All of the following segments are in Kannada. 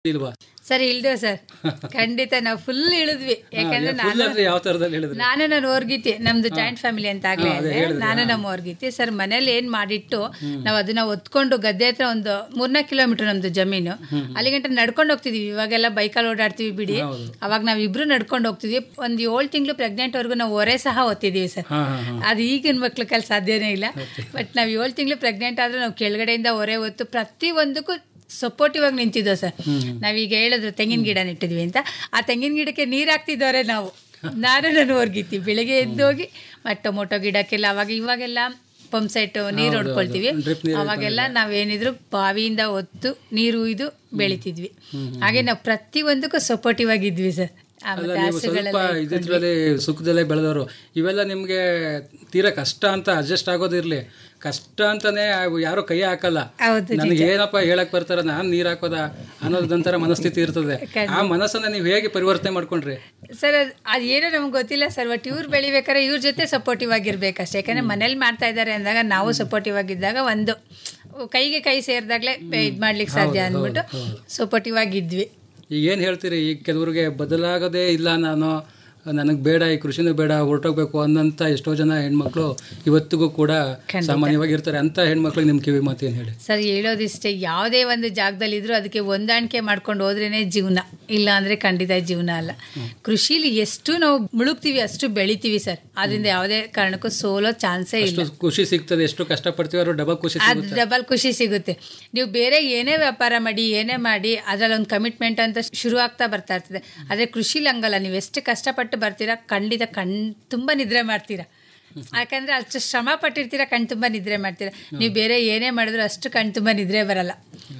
ಇಲ್ವಾ ಸರ್ ಇಳ್ದೇವ್ ಸರ್ ಖಂಡಿತ ನಾವು ಫುಲ್ ಇಳಿದ್ವಿ ಯಾಕಂದ್ರೆ ಫುಲ್ ನಾನು ಅಂದ್ರೆ ಯಾವ ತರದಲ್ಲಿ ಹೇಳಿದ್ರಿ ನಾನು ನನ್ನ ಓರ್ಗಿತಿ ನಮ್ದು ಜಾಯಿಂಟ್ ಫ್ಯಾಮಿಲಿ ಅಂತ ಆಗ್ಲೇ ಹಾ, ಅದೇ ಇದೆ. ಹೇಳಿದ್ರಿ, ನಾನು ಹಾ. ನಮ್ಮ ಓರ್ಗಿತಿ ಸರ್ ಮನೇಲಿ ಏನ್ ಮಾಡಿಟ್ಟು ನಾವು ಅದನ್ನ ಒತ್ಕೊಂಡು ಗದ್ದೆ ಹತ್ರ ಒಂದು ಮೂರ್ನಾಲ್ಕು ಕಿಲೋಮೀಟರ್ ನಮ್ದು ಜಮೀನು ಅಲ್ಲಿಗಂಟ ನಡ್ಕೊಂಡು ಹೋಗ್ತಿದೀವಿ ಇವಾಗೆಲ್ಲ ಬೈಕಲ್ಲಿ ಓಡಾಡ್ತೀವಿ ಬಿಡಿ ಹೌದು. ಅವಾಗ ನಾವ್ ಇಬ್ರು ನಡ್ಕೊಂಡು ಹೋಗ್ತಿದ್ವಿ ಒಂದ್ ಏಳು ತಿಂಗಳು ಪ್ರೆಗ್ನೆಂಟ್ ವರ್ಗು ನಾವು ಹೊರೆ ಸಹ ಓದ್ತಿದೀವಿ ಸರ್ ಹಾ ಹಾ ಹಾ ಅದು ಈಗಿನ ಮಕ್ಳ ಕೈಲಿ ಸಾಧ್ಯನೇ ಇಲ್ಲ ಬಟ್ ನಾವು ಏಳು ತಿಂಗಳು ಪ್ರೆಗ್ನೆಂಟ್ ಆದ್ರೆ ನಾವು ಕೆಳಗಡೆಯಿಂದ ಹೊರೆ ಹೊತ್ತು ಪ್ರತಿ ಒಂದಕ್ಕೂ ಸಪೋರ್ಟಿವ್ ಆಗಿ ನಿಂತಿದ್ದೋ ಸರ್ ನಾವೀಗ ಹೇಳಿದ್ರು ತೆಂಗಿನ ಗಿಡ ನೆಟ್ಟಿದ್ವಿ ಅಂತ ಆ ತೆಂಗಿನ ಗಿಡಕ್ಕೆ ನೀರು ಹಾಕ್ತಿದ್ದವ್ರೆ ನಾವು ನಾನು ನಾನು ಹೊರ್ಗಿತ್ತಿ ಬೆಳಿಗ್ಗೆ ಎದ್ದೋಗಿ ಮತ್ತು ಟೊಮೊಟೊ ಗಿಡಕ್ಕೆಲ್ಲ ಅವಾಗ ಇವಾಗೆಲ್ಲ ಪಂಪ್ ಸೆಟ್ ನೀರು ಹೊಡ್ಕೊಳ್ತೀವಿ Drip ನೀರು ಅವಾಗೆಲ್ಲ ನಾವೇನಿದ್ರು ಬಾವಿಯಿಂದ ಒತ್ತು ನೀರು ಇದು ಬೆಳಿತಿದ್ವಿ ಹಾಗೆ ನಾವು ಪ್ರತಿ ಒಂದಕ್ಕೂ ಸಪೋರ್ಟಿವ್ ಆಗಿದ್ವಿ ಸರ್ ಆ, ಅಲ್ಲ ಮತ್ತೆ ನೀವು ಸ್ವಲ್ಪ ಹಸುಗಳೆಲ್ಲ ಇದ್ರಲ್ಲಿ ಸುಖದಲ್ಲೇ ಬೆಳೆದವರು ಇವೆಲ್ಲ ನಿಮ್ಗೆ ತೀರಾ ಕಷ್ಟ ಅಂತ ಅಡ್ಜಸ್ಟ್ ಆಗೋದಿರ್ಲಿ ಕಷ್ಟ ಅಂತಾನೆ ಯಾರು ಕೈ ಹಾಕಲ್ಲ ಹೌದು ನನಗೆ ಏನಪ್ಪ ಹೇಳಕ್ ಬರ್ತಾರ ನಾನ್ ನೀರ್ ಹಾಕೋದ ಅನ್ನೋದಂತರ ಮನಸ್ಥಿತಿ ಇರ್ತದೆ ಆ ಮನಸ್ಸನ್ನ ನೀವು ಹೇಗೆ ಪರಿವರ್ತನೆ ಮಾಡ್ಕೊಂಡ್ರಿ ಸರ್ ಅದ್- ಅದ್ ಏನೋ ನಮ್ಗೆ ಗೊತ್ತಿಲ್ಲ ಸರ್ ಬಟ್ ಇವ್ರು ಬೆಳಿಬೇಕಾದ್ರೆ ಇವ್ರ ಜೊತೆ ಸಪೋರ್ಟಿವ್ ಆಗಿರ್ಬೇಕಷ್ಟೇ ಯಾಕಂದ್ರೆ ಮನೇಲಿ ಮಾಡ್ತಾ ಇದ್ದಾರೆ ಅಂದಾಗ ನಾವು ಸಪೋರ್ಟಿವ್ ಆಗಿದ್ದಾಗ ಒಂದು ಕೈಗೆ ಕೈ ಸೇರಿದಾಗಲೇ ಇದು ಮಾಡ್ಲಿಕ್ಕೆ ಸಾಧ್ಯ ಅಂದ್ಬಿಟ್ಟು ಸಪೋರ್ಟಿವ್ ಆಗಿದ್ವಿ ಈಗ ಏನು ಹೇಳ್ತೀರಿ ಈಗ ಕೆಲವ್ರಿಗೆ ಬದಲಾಗೋದೇ ಇಲ್ಲ ನಾನು ನನಗೆ ಬೇಡ ಈ ಕೃಷಿನೂ ಬೇಡ ಹೊರಟೋಗ್ಬೇಕು ಅನ್ನೋಂಥ ಎಷ್ಟೋ ಜನ ಹೆಣ್ಮಕ್ಳು ಇವತ್ತಿಗೂ ಕೂಡ ಸಾಮಾನ್ಯವಾಗಿ ಇರ್ತಾರೆ ಅಂತ ಹೆಣ್ಮಕ್ಳಿಗೆ ನಿಮ್ಮ ಕಿವಿ ಮಾತು ಏನು ಹೇಳಿ ಸರ್ ಹೇಳೋದಿಷ್ಟೇ ಯಾವುದೇ ಒಂದು ಜಾಗದಲ್ಲಿ ಇದ್ರೂ ಅದಕ್ಕೆ ಹೊಂದಾಣಿಕೆ ಮಾಡ್ಕೊಂಡು ಹೋದ್ರೇನೆ ಜೀವನ ಇಲ್ಲ ಅಂದ್ರೆ ಖಂಡಿತ ಜೀವನ ಅಲ್ಲ ಕೃಷಿಲಿ ಎಷ್ಟು ನಾವು ಮುಳುಗ್ತೀವಿ ಅಷ್ಟು ಬೆಳಿತೀವಿ ಸರ್ ಅದರಿಂದ ಯಾವುದೇ ಕಾರಣಕ್ಕೂ ಸೋಲೋ ಚಾನ್ಸೇ ಇಲ್ಲ ಎಷ್ಟು ಖುಷಿ ಸಿಗ್ತದೆ ಎಷ್ಟು ಕಷ್ಟಪಡ್ತೀವಿ ಅವ್ರು ಡಬಲ್ ಖುಷಿ ಅದು ಡಬಲ್ ಖುಷಿ ಸಿಗುತ್ತೆ ನೀವು ಬೇರೆ ಏನೇ ವ್ಯಾಪಾರ ಮಾಡಿ ಏನೇ ಮಾಡಿ ಅದರಲ್ಲಿ ಒಂದು ಕಮಿಟ್ಮೆಂಟ್ ಅಂತ ಶುರು ಆಗ್ತಾ ಬರ್ತಾ ಇರ್ತದೆ ಆದರೆ ಕೃಷಿಲಿ ಹಂಗಲ್ಲ ನೀವು ಎಷ್ಟು ಕಷ್ಟಪಟ್ಟು ಬರ್ತೀರಾ ಖಂಡಿತ ಕಣ್ ತುಂಬ ನಿದ್ರೆ ಮಾಡ್ತೀರಾ ಯಾಕಂದ್ರೆ ಅಷ್ಟು ಶ್ರಮ ಪಟ್ಟಿರ್ತೀರಾ ಕಣ್ ತುಂಬ ನಿದ್ರೆ ಮಾಡ್ತೀರಾ ನೀವು ಬೇರೆ ಏನೇ ಮಾಡಿದ್ರು ಅಷ್ಟು ಕಣ್ ತುಂಬ ನಿದ್ರೆ ಬರಲ್ಲ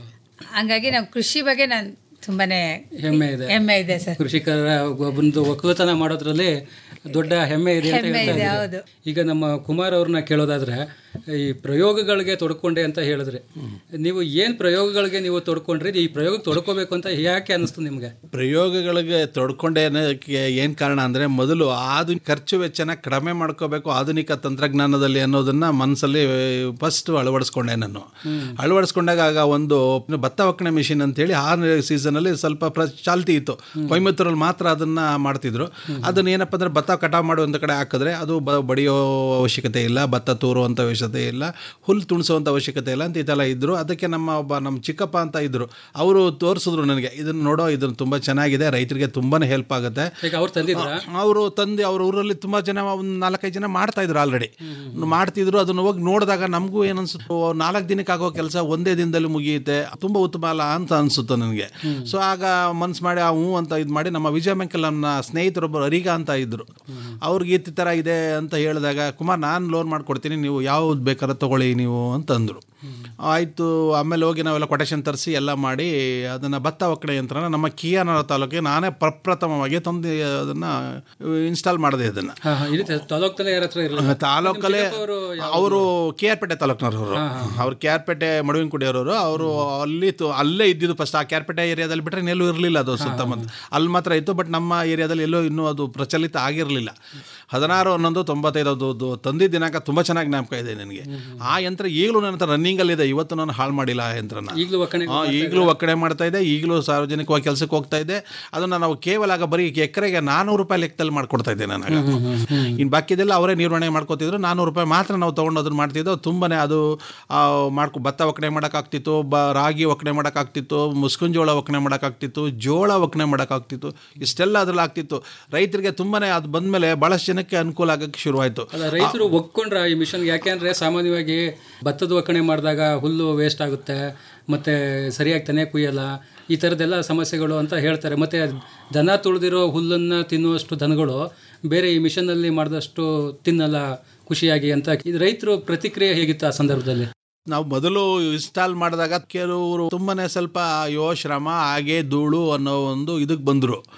ಹಂಗಾಗಿ ನಾವು ಕೃಷಿ ಬಗ್ಗೆ ನಾನು ತುಂಬಾನೇ ಹೆಮ್ಮೆ ಇದೆ ಹೆಮ್ಮೆ ಇದೆ ಸರ್ ಕೃಷಿಕರ ಒಂದು ಒಕ್ಕಲುತನ ಮಾಡೋದ್ರಲ್ಲಿ ದೊಡ್ಡ ಹೆಮ್ಮೆ ಇದೆ ಅಂತ ಹೆಮ್ಮೆ ಹೇಳ್ತಾ ಇದೆ, ಇದ್ದೀರಿ. ಹೌದು. ಈಗ ನಮ್ಮ ಕುಮಾರ್ ಅವ್ರನ್ನ ಕೇಳೋದಾದ್ರೆ ಈ ಪ್ರಯೋಗಗಳಿಗೆ ತೊಡ್ಕೊಂಡೆ ಅಂತ ಹೇಳಿದ್ರಿ ನೀವು ಏನ್ ಪ್ರಯೋಗಗಳಿಗೆ ನೀವು ತೊಡ್ಕೊಂಡ್ರಿ ಈ ಪ್ರಯೋಗಕ್ಕೆ ತೊಡ್ಕೋಬೇಕು ಅಂತ ಯಾಕೆ ಅನಿಸ್ತು ನಿಮ್ಗೆ ಪ್ರಯೋಗಗಳಿಗೆ ತೊಡ್ಕೊಂಡೆ ಅನ್ನೋದಕ್ಕೆ ಏನು ಕಾರಣ ಅಂದರೆ ಮೊದಲು ಆಧುನಿಕ ಖರ್ಚು ವೆಚ್ಚನ ಕಡಿಮೆ ಮಾಡ್ಕೋಬೇಕು ಆಧುನಿಕ ತಂತ್ರಜ್ಞಾನದಲ್ಲಿ ಅನ್ನೋದನ್ನು ಮನಸ್ಸಲ್ಲಿ ಫಸ್ಟ್ ಅಳವಡಿಸ್ಕೊಂಡೆ ನಾನು ಅಳವಡಿಸ್ಕೊಂಡಾಗ ಆಗ ಒಂದು ಭತ್ತ ಒಕ್ಕಣೆ ಮಿಷಿನ್ ಅಂತೇಳಿ ಆ ಸೀಸನಲ್ಲಿ ಸ್ವಲ್ಪ ಪ್ರ ಚಾಲ್ತಿ ಇತ್ತು ಕೊಯಮತ್ತೂರಲ್ಲಿ ಮಾತ್ರ ಅದನ್ನು ಮಾಡ್ತಿದ್ರು ಅದನ್ನ ಏನಪ್ಪ ಅಂದರೆ ಭತ್ತ ಕಟಾವು ಮಾಡೋ ಒಂದು ಕಡೆ ಹಾಕಿದ್ರೆ ಅದು ಬ ಬಡಿಯೋ ಅವಶ್ಯಕತೆ ಇಲ್ಲ ಭತ್ತ ತೂರುವಂಥ ಅವಶ್ಯಕತೆ ಇಲ್ಲ ಹುಲ್ಲು ತುಣಿಸುವಂಥ ಅವಶ್ಯಕತೆ ಇಲ್ಲ ಅಂತ ಈ ಥರ ಇದ್ದರು ಅದಕ್ಕೆ ನಮ್ಮ ಒಬ್ಬ ನಮ್ಮ ಚಿಕ್ಕಪ್ಪ ಅಂತ ಇದ್ದರು ಅವರು ತೋರಿಸಿದ್ರು ನನಗೆ ಇದನ್ನು ನೋಡೋ ಇದನ್ನು ತುಂಬ ಚೆನ್ನಾಗಿದೆ ರೈತರಿಗೆ ತುಂಬಾ ಹೆಲ್ಪ್ ಆಗುತ್ತೆ ಈಗ ಅವ್ರು ತಂದಿದ್ರ ಅವರು ತಂದು ಅವ್ರ ಊರಲ್ಲಿ ತುಂಬ ಜನ ಒಂದು ನಾಲ್ಕೈದು ಜನ ಮಾಡ್ತಾ ಇದ್ರು ಆಲ್ರೆಡಿ ಮಾಡ್ತಿದ್ರು ಅದನ್ನು ಹೋಗಿ ನೋಡಿದಾಗ ನಮಗೂ ಏನನ್ಸುತ್ತೆ ನಾಲ್ಕು ದಿನಕ್ಕೆ ಆಗೋ ಕೆಲಸ ಒಂದೇ ದಿನದಲ್ಲಿ ಮುಗಿಯುತ್ತೆ ತುಂಬ ಉತ್ತಮ ಅಲ್ಲ ಅಂತ ಅನಿಸುತ್ತೆ ನನಗೆ ಸೊ ಆಗ ಮನ್ಸು ಮಾಡಿ ಆ ಹ್ಞೂ ಅಂತ ಇದು ಮಾಡಿ ನಮ್ಮ ವಿಜಯ ಬ್ಯಾಂಕಲ್ಲಿ ನಮ್ಮ ಸ್ನೇಹಿತರೊಬ್ಬರು ಅರಿಗ ಅಂತ ಇದ್ದರು ಅವ್ರಿಗೆ ಈ ಥರ ಇದೆ ಅಂತ ಹೇಳಿದಾಗ ಕುಮಾರ್ ನಾನು ಲೋನ್ ಮಾಡಿಕೊಡ್ತೀನಿ ನೀವು ಯಾವ್ದು ಬೇಕಾದ್ರೆ ತೊಗೊಳ್ಳಿ ನೀವು ಅಂತ ಅಂದರು ಆಯಿತು ಆಮೇಲೆ ಹೋಗಿ ನಾವೆಲ್ಲ ಕೊಟೇಶನ್ ತರಿಸಿ ಎಲ್ಲ ಮಾಡಿ ಅದನ್ನು ಭತ್ತ ಒಕ್ಕಣೆ ಯಂತ್ರನ ನಮ್ಮ ಕಿಯಾನಗರ ತಾಲೂಕಿಗೆ ನಾನೇ ಪ್ರಪ್ರಥಮವಾಗಿ ತಂದು ಅದನ್ನು ಇನ್ಸ್ಟಾಲ್ ಮಾಡಿದೆ ಅದನ್ನು ಹಾ ಹಾ ಇಲ್ಲಿ ತಾಲೂಕ್ತಲ್ಲೇ ಯಾರ ಹತ್ರ ಇರಲಿಲ್ಲ ತಾಲೂಕಲ್ಲೇ ಅವರು ಅವರು ಕೆ ಆರ್ ಪೇಟೆ ತಾಲೂಕಿನವರು ಅವ್ರು ಕೆ ಆರ್ ಪೇಟೆ ಮಡುವಿನಕುಡಿಯವರು ಅವರು ಅಲ್ಲಿ ತು- ಅಲ್ಲೇ ಇದ್ದಿದ್ದು ಫಸ್ಟ್ ಆ ಕೆ ಆರ್ ಪೇಟೆ ಏರಿಯಾದಲ್ಲಿ ಬಿಟ್ಟರೆ ಎಲ್ಲೂ ಇರಲಿಲ್ಲ ಅದು ಸುತ್ತಮುತ್ತ ಅಲ್ಲಿ ಮಾತ್ರ ಇತ್ತು ಬಟ್ ನಮ್ಮ ಏರಿಯಾದಲ್ಲಿ ಎಲ್ಲೂ ಇನ್ನೂ ಅದು ಪ್ರಚಲಿತ ಆಗಿರಲಿಲ್ಲ ಹದಿನಾರು ಹನ್ನೊಂದು ತೊಂಬತ್ತೈದು ಅದು ಅದು ತಂದಿದ್ದ ದಿನಾಂಕ ತುಂಬ ಚೆನ್ನಾಗಿ ಜ್ಞಾಪಕ ಇದೆ ನನಗೆ ಆ ಯಂತ್ರ ಈಗಲೂ ನನ್ನ ಹತ್ರ ರನ್ನಿಂಗಲ್ಲಿದೆ ಇವತ್ತು ನಾನು ಹಾಳು ಮಾಡಿಲ್ಲ ಆ ಯಂತ್ರನ ಈಗಲೂ ಒಕ್ಕಣೆ ಹಾಂ ಈಗಲೂ ಒಕ್ಕಣೆ ಮಾಡ್ತಾ ಇದೆ ಈಗಲೂ ಸಾರ್ವಜನಿಕವಾಗಿ ಕೆಲಸಕ್ಕೆ ಹೋಗ್ತಾ ಇದೆ ಅದನ್ನು ನಾವು ಕೇವಲ ಆಗ ಬರೀ ಎಕರೆಗೆ ನಾನ್ನೂರು ರೂಪಾಯಿ ಲೆಕ್ಕದಲ್ಲಿ ಮಾಡ್ಕೊಡ್ತಾ ಇದ್ದೆ ನಾನು ಇನ್ನು ಬಾಕಿದೆಲ್ಲ ಅವರೇ ನಿರ್ವಹಣೆ ಮಾಡ್ಕೋತಿದ್ರು ನಾನ್ನೂರು ರೂಪಾಯಿ ಮಾತ್ರ ನಾವು ತೊಗೊಂಡು ಅದನ್ನು ಮಾಡ್ತಿದ್ದೋ ತುಂಬನೇ ಅದು ಆ, ಮಾಡ್ಕೊ ಭತ್ತ ಒಕ್ಕಣೆ ಮಾಡೋಕ್ಕಾಗ್ತಿತ್ತು ಬ ರಾಗಿ ಒಕ್ಕಣೆ ಮಾಡೋಕ್ಕಾಗ್ತಿತ್ತು ಮುಸ್ಕಿನ ಜೋಳ ಒಕ್ಕಣೆ ಮಾಡೋಕ್ಕಾಗ್ತಿತ್ತು ಜೋಳ ಒಕ್ಕಣೆ ಮಾಡೋಕ್ಕಾಗ್ತಿತ್ತು ಇಷ್ಟೆಲ್ಲ ಅದ್ರಲ್ಲಿ ಆಗ್ತಿತ್ತು ರೈತರಿಗೆ ತುಂಬನೇ ಅದು ಬಂದಮೇಲೆ ಭಾಳಷ್ಟು ಜನಕ್ಕೆ ಅನುಕೂಲ ಆಗೋಕ್ಕೆ ಶುರುವಾಯಿತು ಅಲ್ಲ ರೈತರು ಒಪ್ಕೊಂಡ್ರ ಈ ಮಿಷನ್ಗೆ ಯಾಕೆಂದ್ರೆ ಸಾಮಾನ್ಯವಾಗಿ ಭತ್ತದ ಒಕ್ಕಣೆ ಮಾಡಿದಾಗ ಹುಲ್ಲು ವೇಸ್ಟ್ ಆಗುತ್ತೆ ಮತ್ತೆ ಸರಿಯಾಗಿ ತೆನೆ ಕುಯ್ಯಲ್ಲ ಈ ಥರದ್ದೆಲ್ಲ ಸಮಸ್ಯೆಗಳು ಅಂತ ಹೇಳ್ತಾರೆ ಮತ್ತೆ ದನ ತುಳಿದಿರೋ ಹುಲ್ಲನ್ನು ತಿನ್ನುವಷ್ಟು ದನಗಳು ಬೇರೆ ಈ ಮಿಷನ್ನಲ್ಲಿ ಮಾಡಿದಷ್ಟು ತಿನ್ನಲ್ಲ ಖುಷಿಯಾಗಿ ಅಂತ ಇದು ರೈತರು ಪ್ರತಿಕ್ರಿಯೆ ಹೇಗಿತ್ತು ಆ ಸಂದರ್ಭದಲ್ಲಿ ನಾವು ಮೊದಲು ಇನ್ಸ್ಟಾಲ್ ಮಾಡಿದಾಗ ಕೆಲವರು ತುಂಬಾನೇ ಸ್ವಲ್ಪ ಅಯ್ಯೋ ಶ್ರಮ ಹಾಗೆ ಧೂಳು ಅನ್ನೋ ಒಂದು ಇದಕ್ಕೆ ಬಂದರು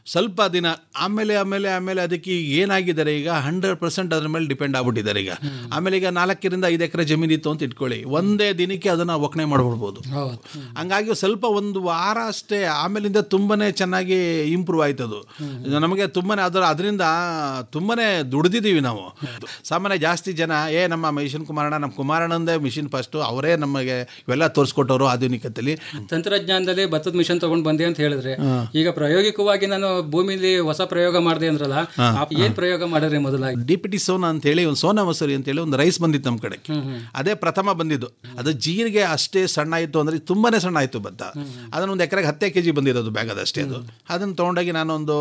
ಸ್ವಲ್ಪ ದಿನ ಆಮೇಲೆ ಆಮೇಲೆ ಆಮೇಲೆ ಅದಕ್ಕೆ ಈಗ ಏನಾಗಿದ್ದಾರೆ ಈಗ ಹಂಡ್ರೆಡ್ ಪರ್ಸೆಂಟ್ ಅದ್ರ ಮೇಲೆ ಡಿಪೆಂಡ್ ಆಗ್ಬಿಟ್ಟಿದ್ದಾರೆ ಈಗ ಆಮೇಲೆ ಈಗ ನಾಲ್ಕರಿಂದ ಐದು ಎಕರೆ ಜಮೀನಿತ್ತು ಅಂತ ಇಟ್ಕೊಳ್ಳಿ ಒಂದೇ ದಿನಕ್ಕೆ ಅದನ್ನು ಒಕ್ಕಣೆ ಮಾಡ್ಬಿಡ್ಬೋದು ಹೌದು ಹಂಗಾಗಿ ಸ್ವಲ್ಪ ಒಂದು ವಾರ ಅಷ್ಟೇ ಆಮೇಲಿಂದ ತುಂಬಾನೇ ಚೆನ್ನಾಗಿ ಇಂಪ್ರೂವ್ ಆಯ್ತದು ನಮಗೆ ತುಂಬಾನೇ ಅದರ ಅದರಿಂದ ತುಂಬಾನೇ ದುಡ್ದಿದ್ದೀವಿ ನಾವು ಸಾಮಾನ್ಯ ಜಾಸ್ತಿ ಜನ ಏ ನಮ್ಮ ಮಿಷನ್ ಕುಮಾರಣ್ಣ ನಮ್ಮ ಕುಮಾರಣ್ಣಂದೇ ಮಿಷಿನ್ ಫಸ್ಟು ಅವರೇ ನಮಗೆ ಇವೆಲ್ಲ ತೋರಿಸ್ಕೊಟ್ಟವರು ಆಧುನಿಕತೆಯಲ್ಲಿ ತಂತ್ರಜ್ಞಾನದಲ್ಲಿ ಭತ್ತದ ಮಿಷನ್ ತಗೊಂಡ್ ಬಂದೆ ಅಂತ ಹೇಳಿದ್ರೆ ಈಗ ಪ್ರಾಯೋಗಿಕವಾಗಿ ನಾನು ಭೂಮಿಲಿ ಹೊಸ ಪ್ರಯೋಗ ಮಾಡಿದೆ ಅಂದ್ರಲ್ಲ ಆ ಏನ್ ಪ್ರಯೋಗ ಮಾಡಿದ್ರಿ ಮೊದಲಾಗಿ ಡಿ ಪಿ ಟಿ ಸೋನಾ ಅಂತೇಳಿ ಒಂದು ಸೋನಾ ಮಸೂರಿ ಅಂತೇಳಿ ಒಂದು ರೈಸ್ ಬಂದಿತ್ತು ನಮ್ಮ ಕಡೆ ಅದೇ ಪ್ರಥಮ ಬಂದಿದ್ದು ಅದು ಜೀರಿಗೆ ಅಷ್ಟೇ ಸಣ್ಣ ಆಯಿತು ಅಂದರೆ ತುಂಬಾನೇ ಸಣ್ಣ ಆಯಿತು ಭತ್ತ ಅದನ್ನು ಒಂದು ಎಕರೆಗೆ ಹತ್ತೇ ಕೆ ಜಿ ಬಂದಿರೋದು ಬ್ಯಾಗ್ ಅದಷ್ಟೇ ಅದು ಅದನ್ನು ತೊಗೊಂಡೋಗಿ ನಾನೊಂದು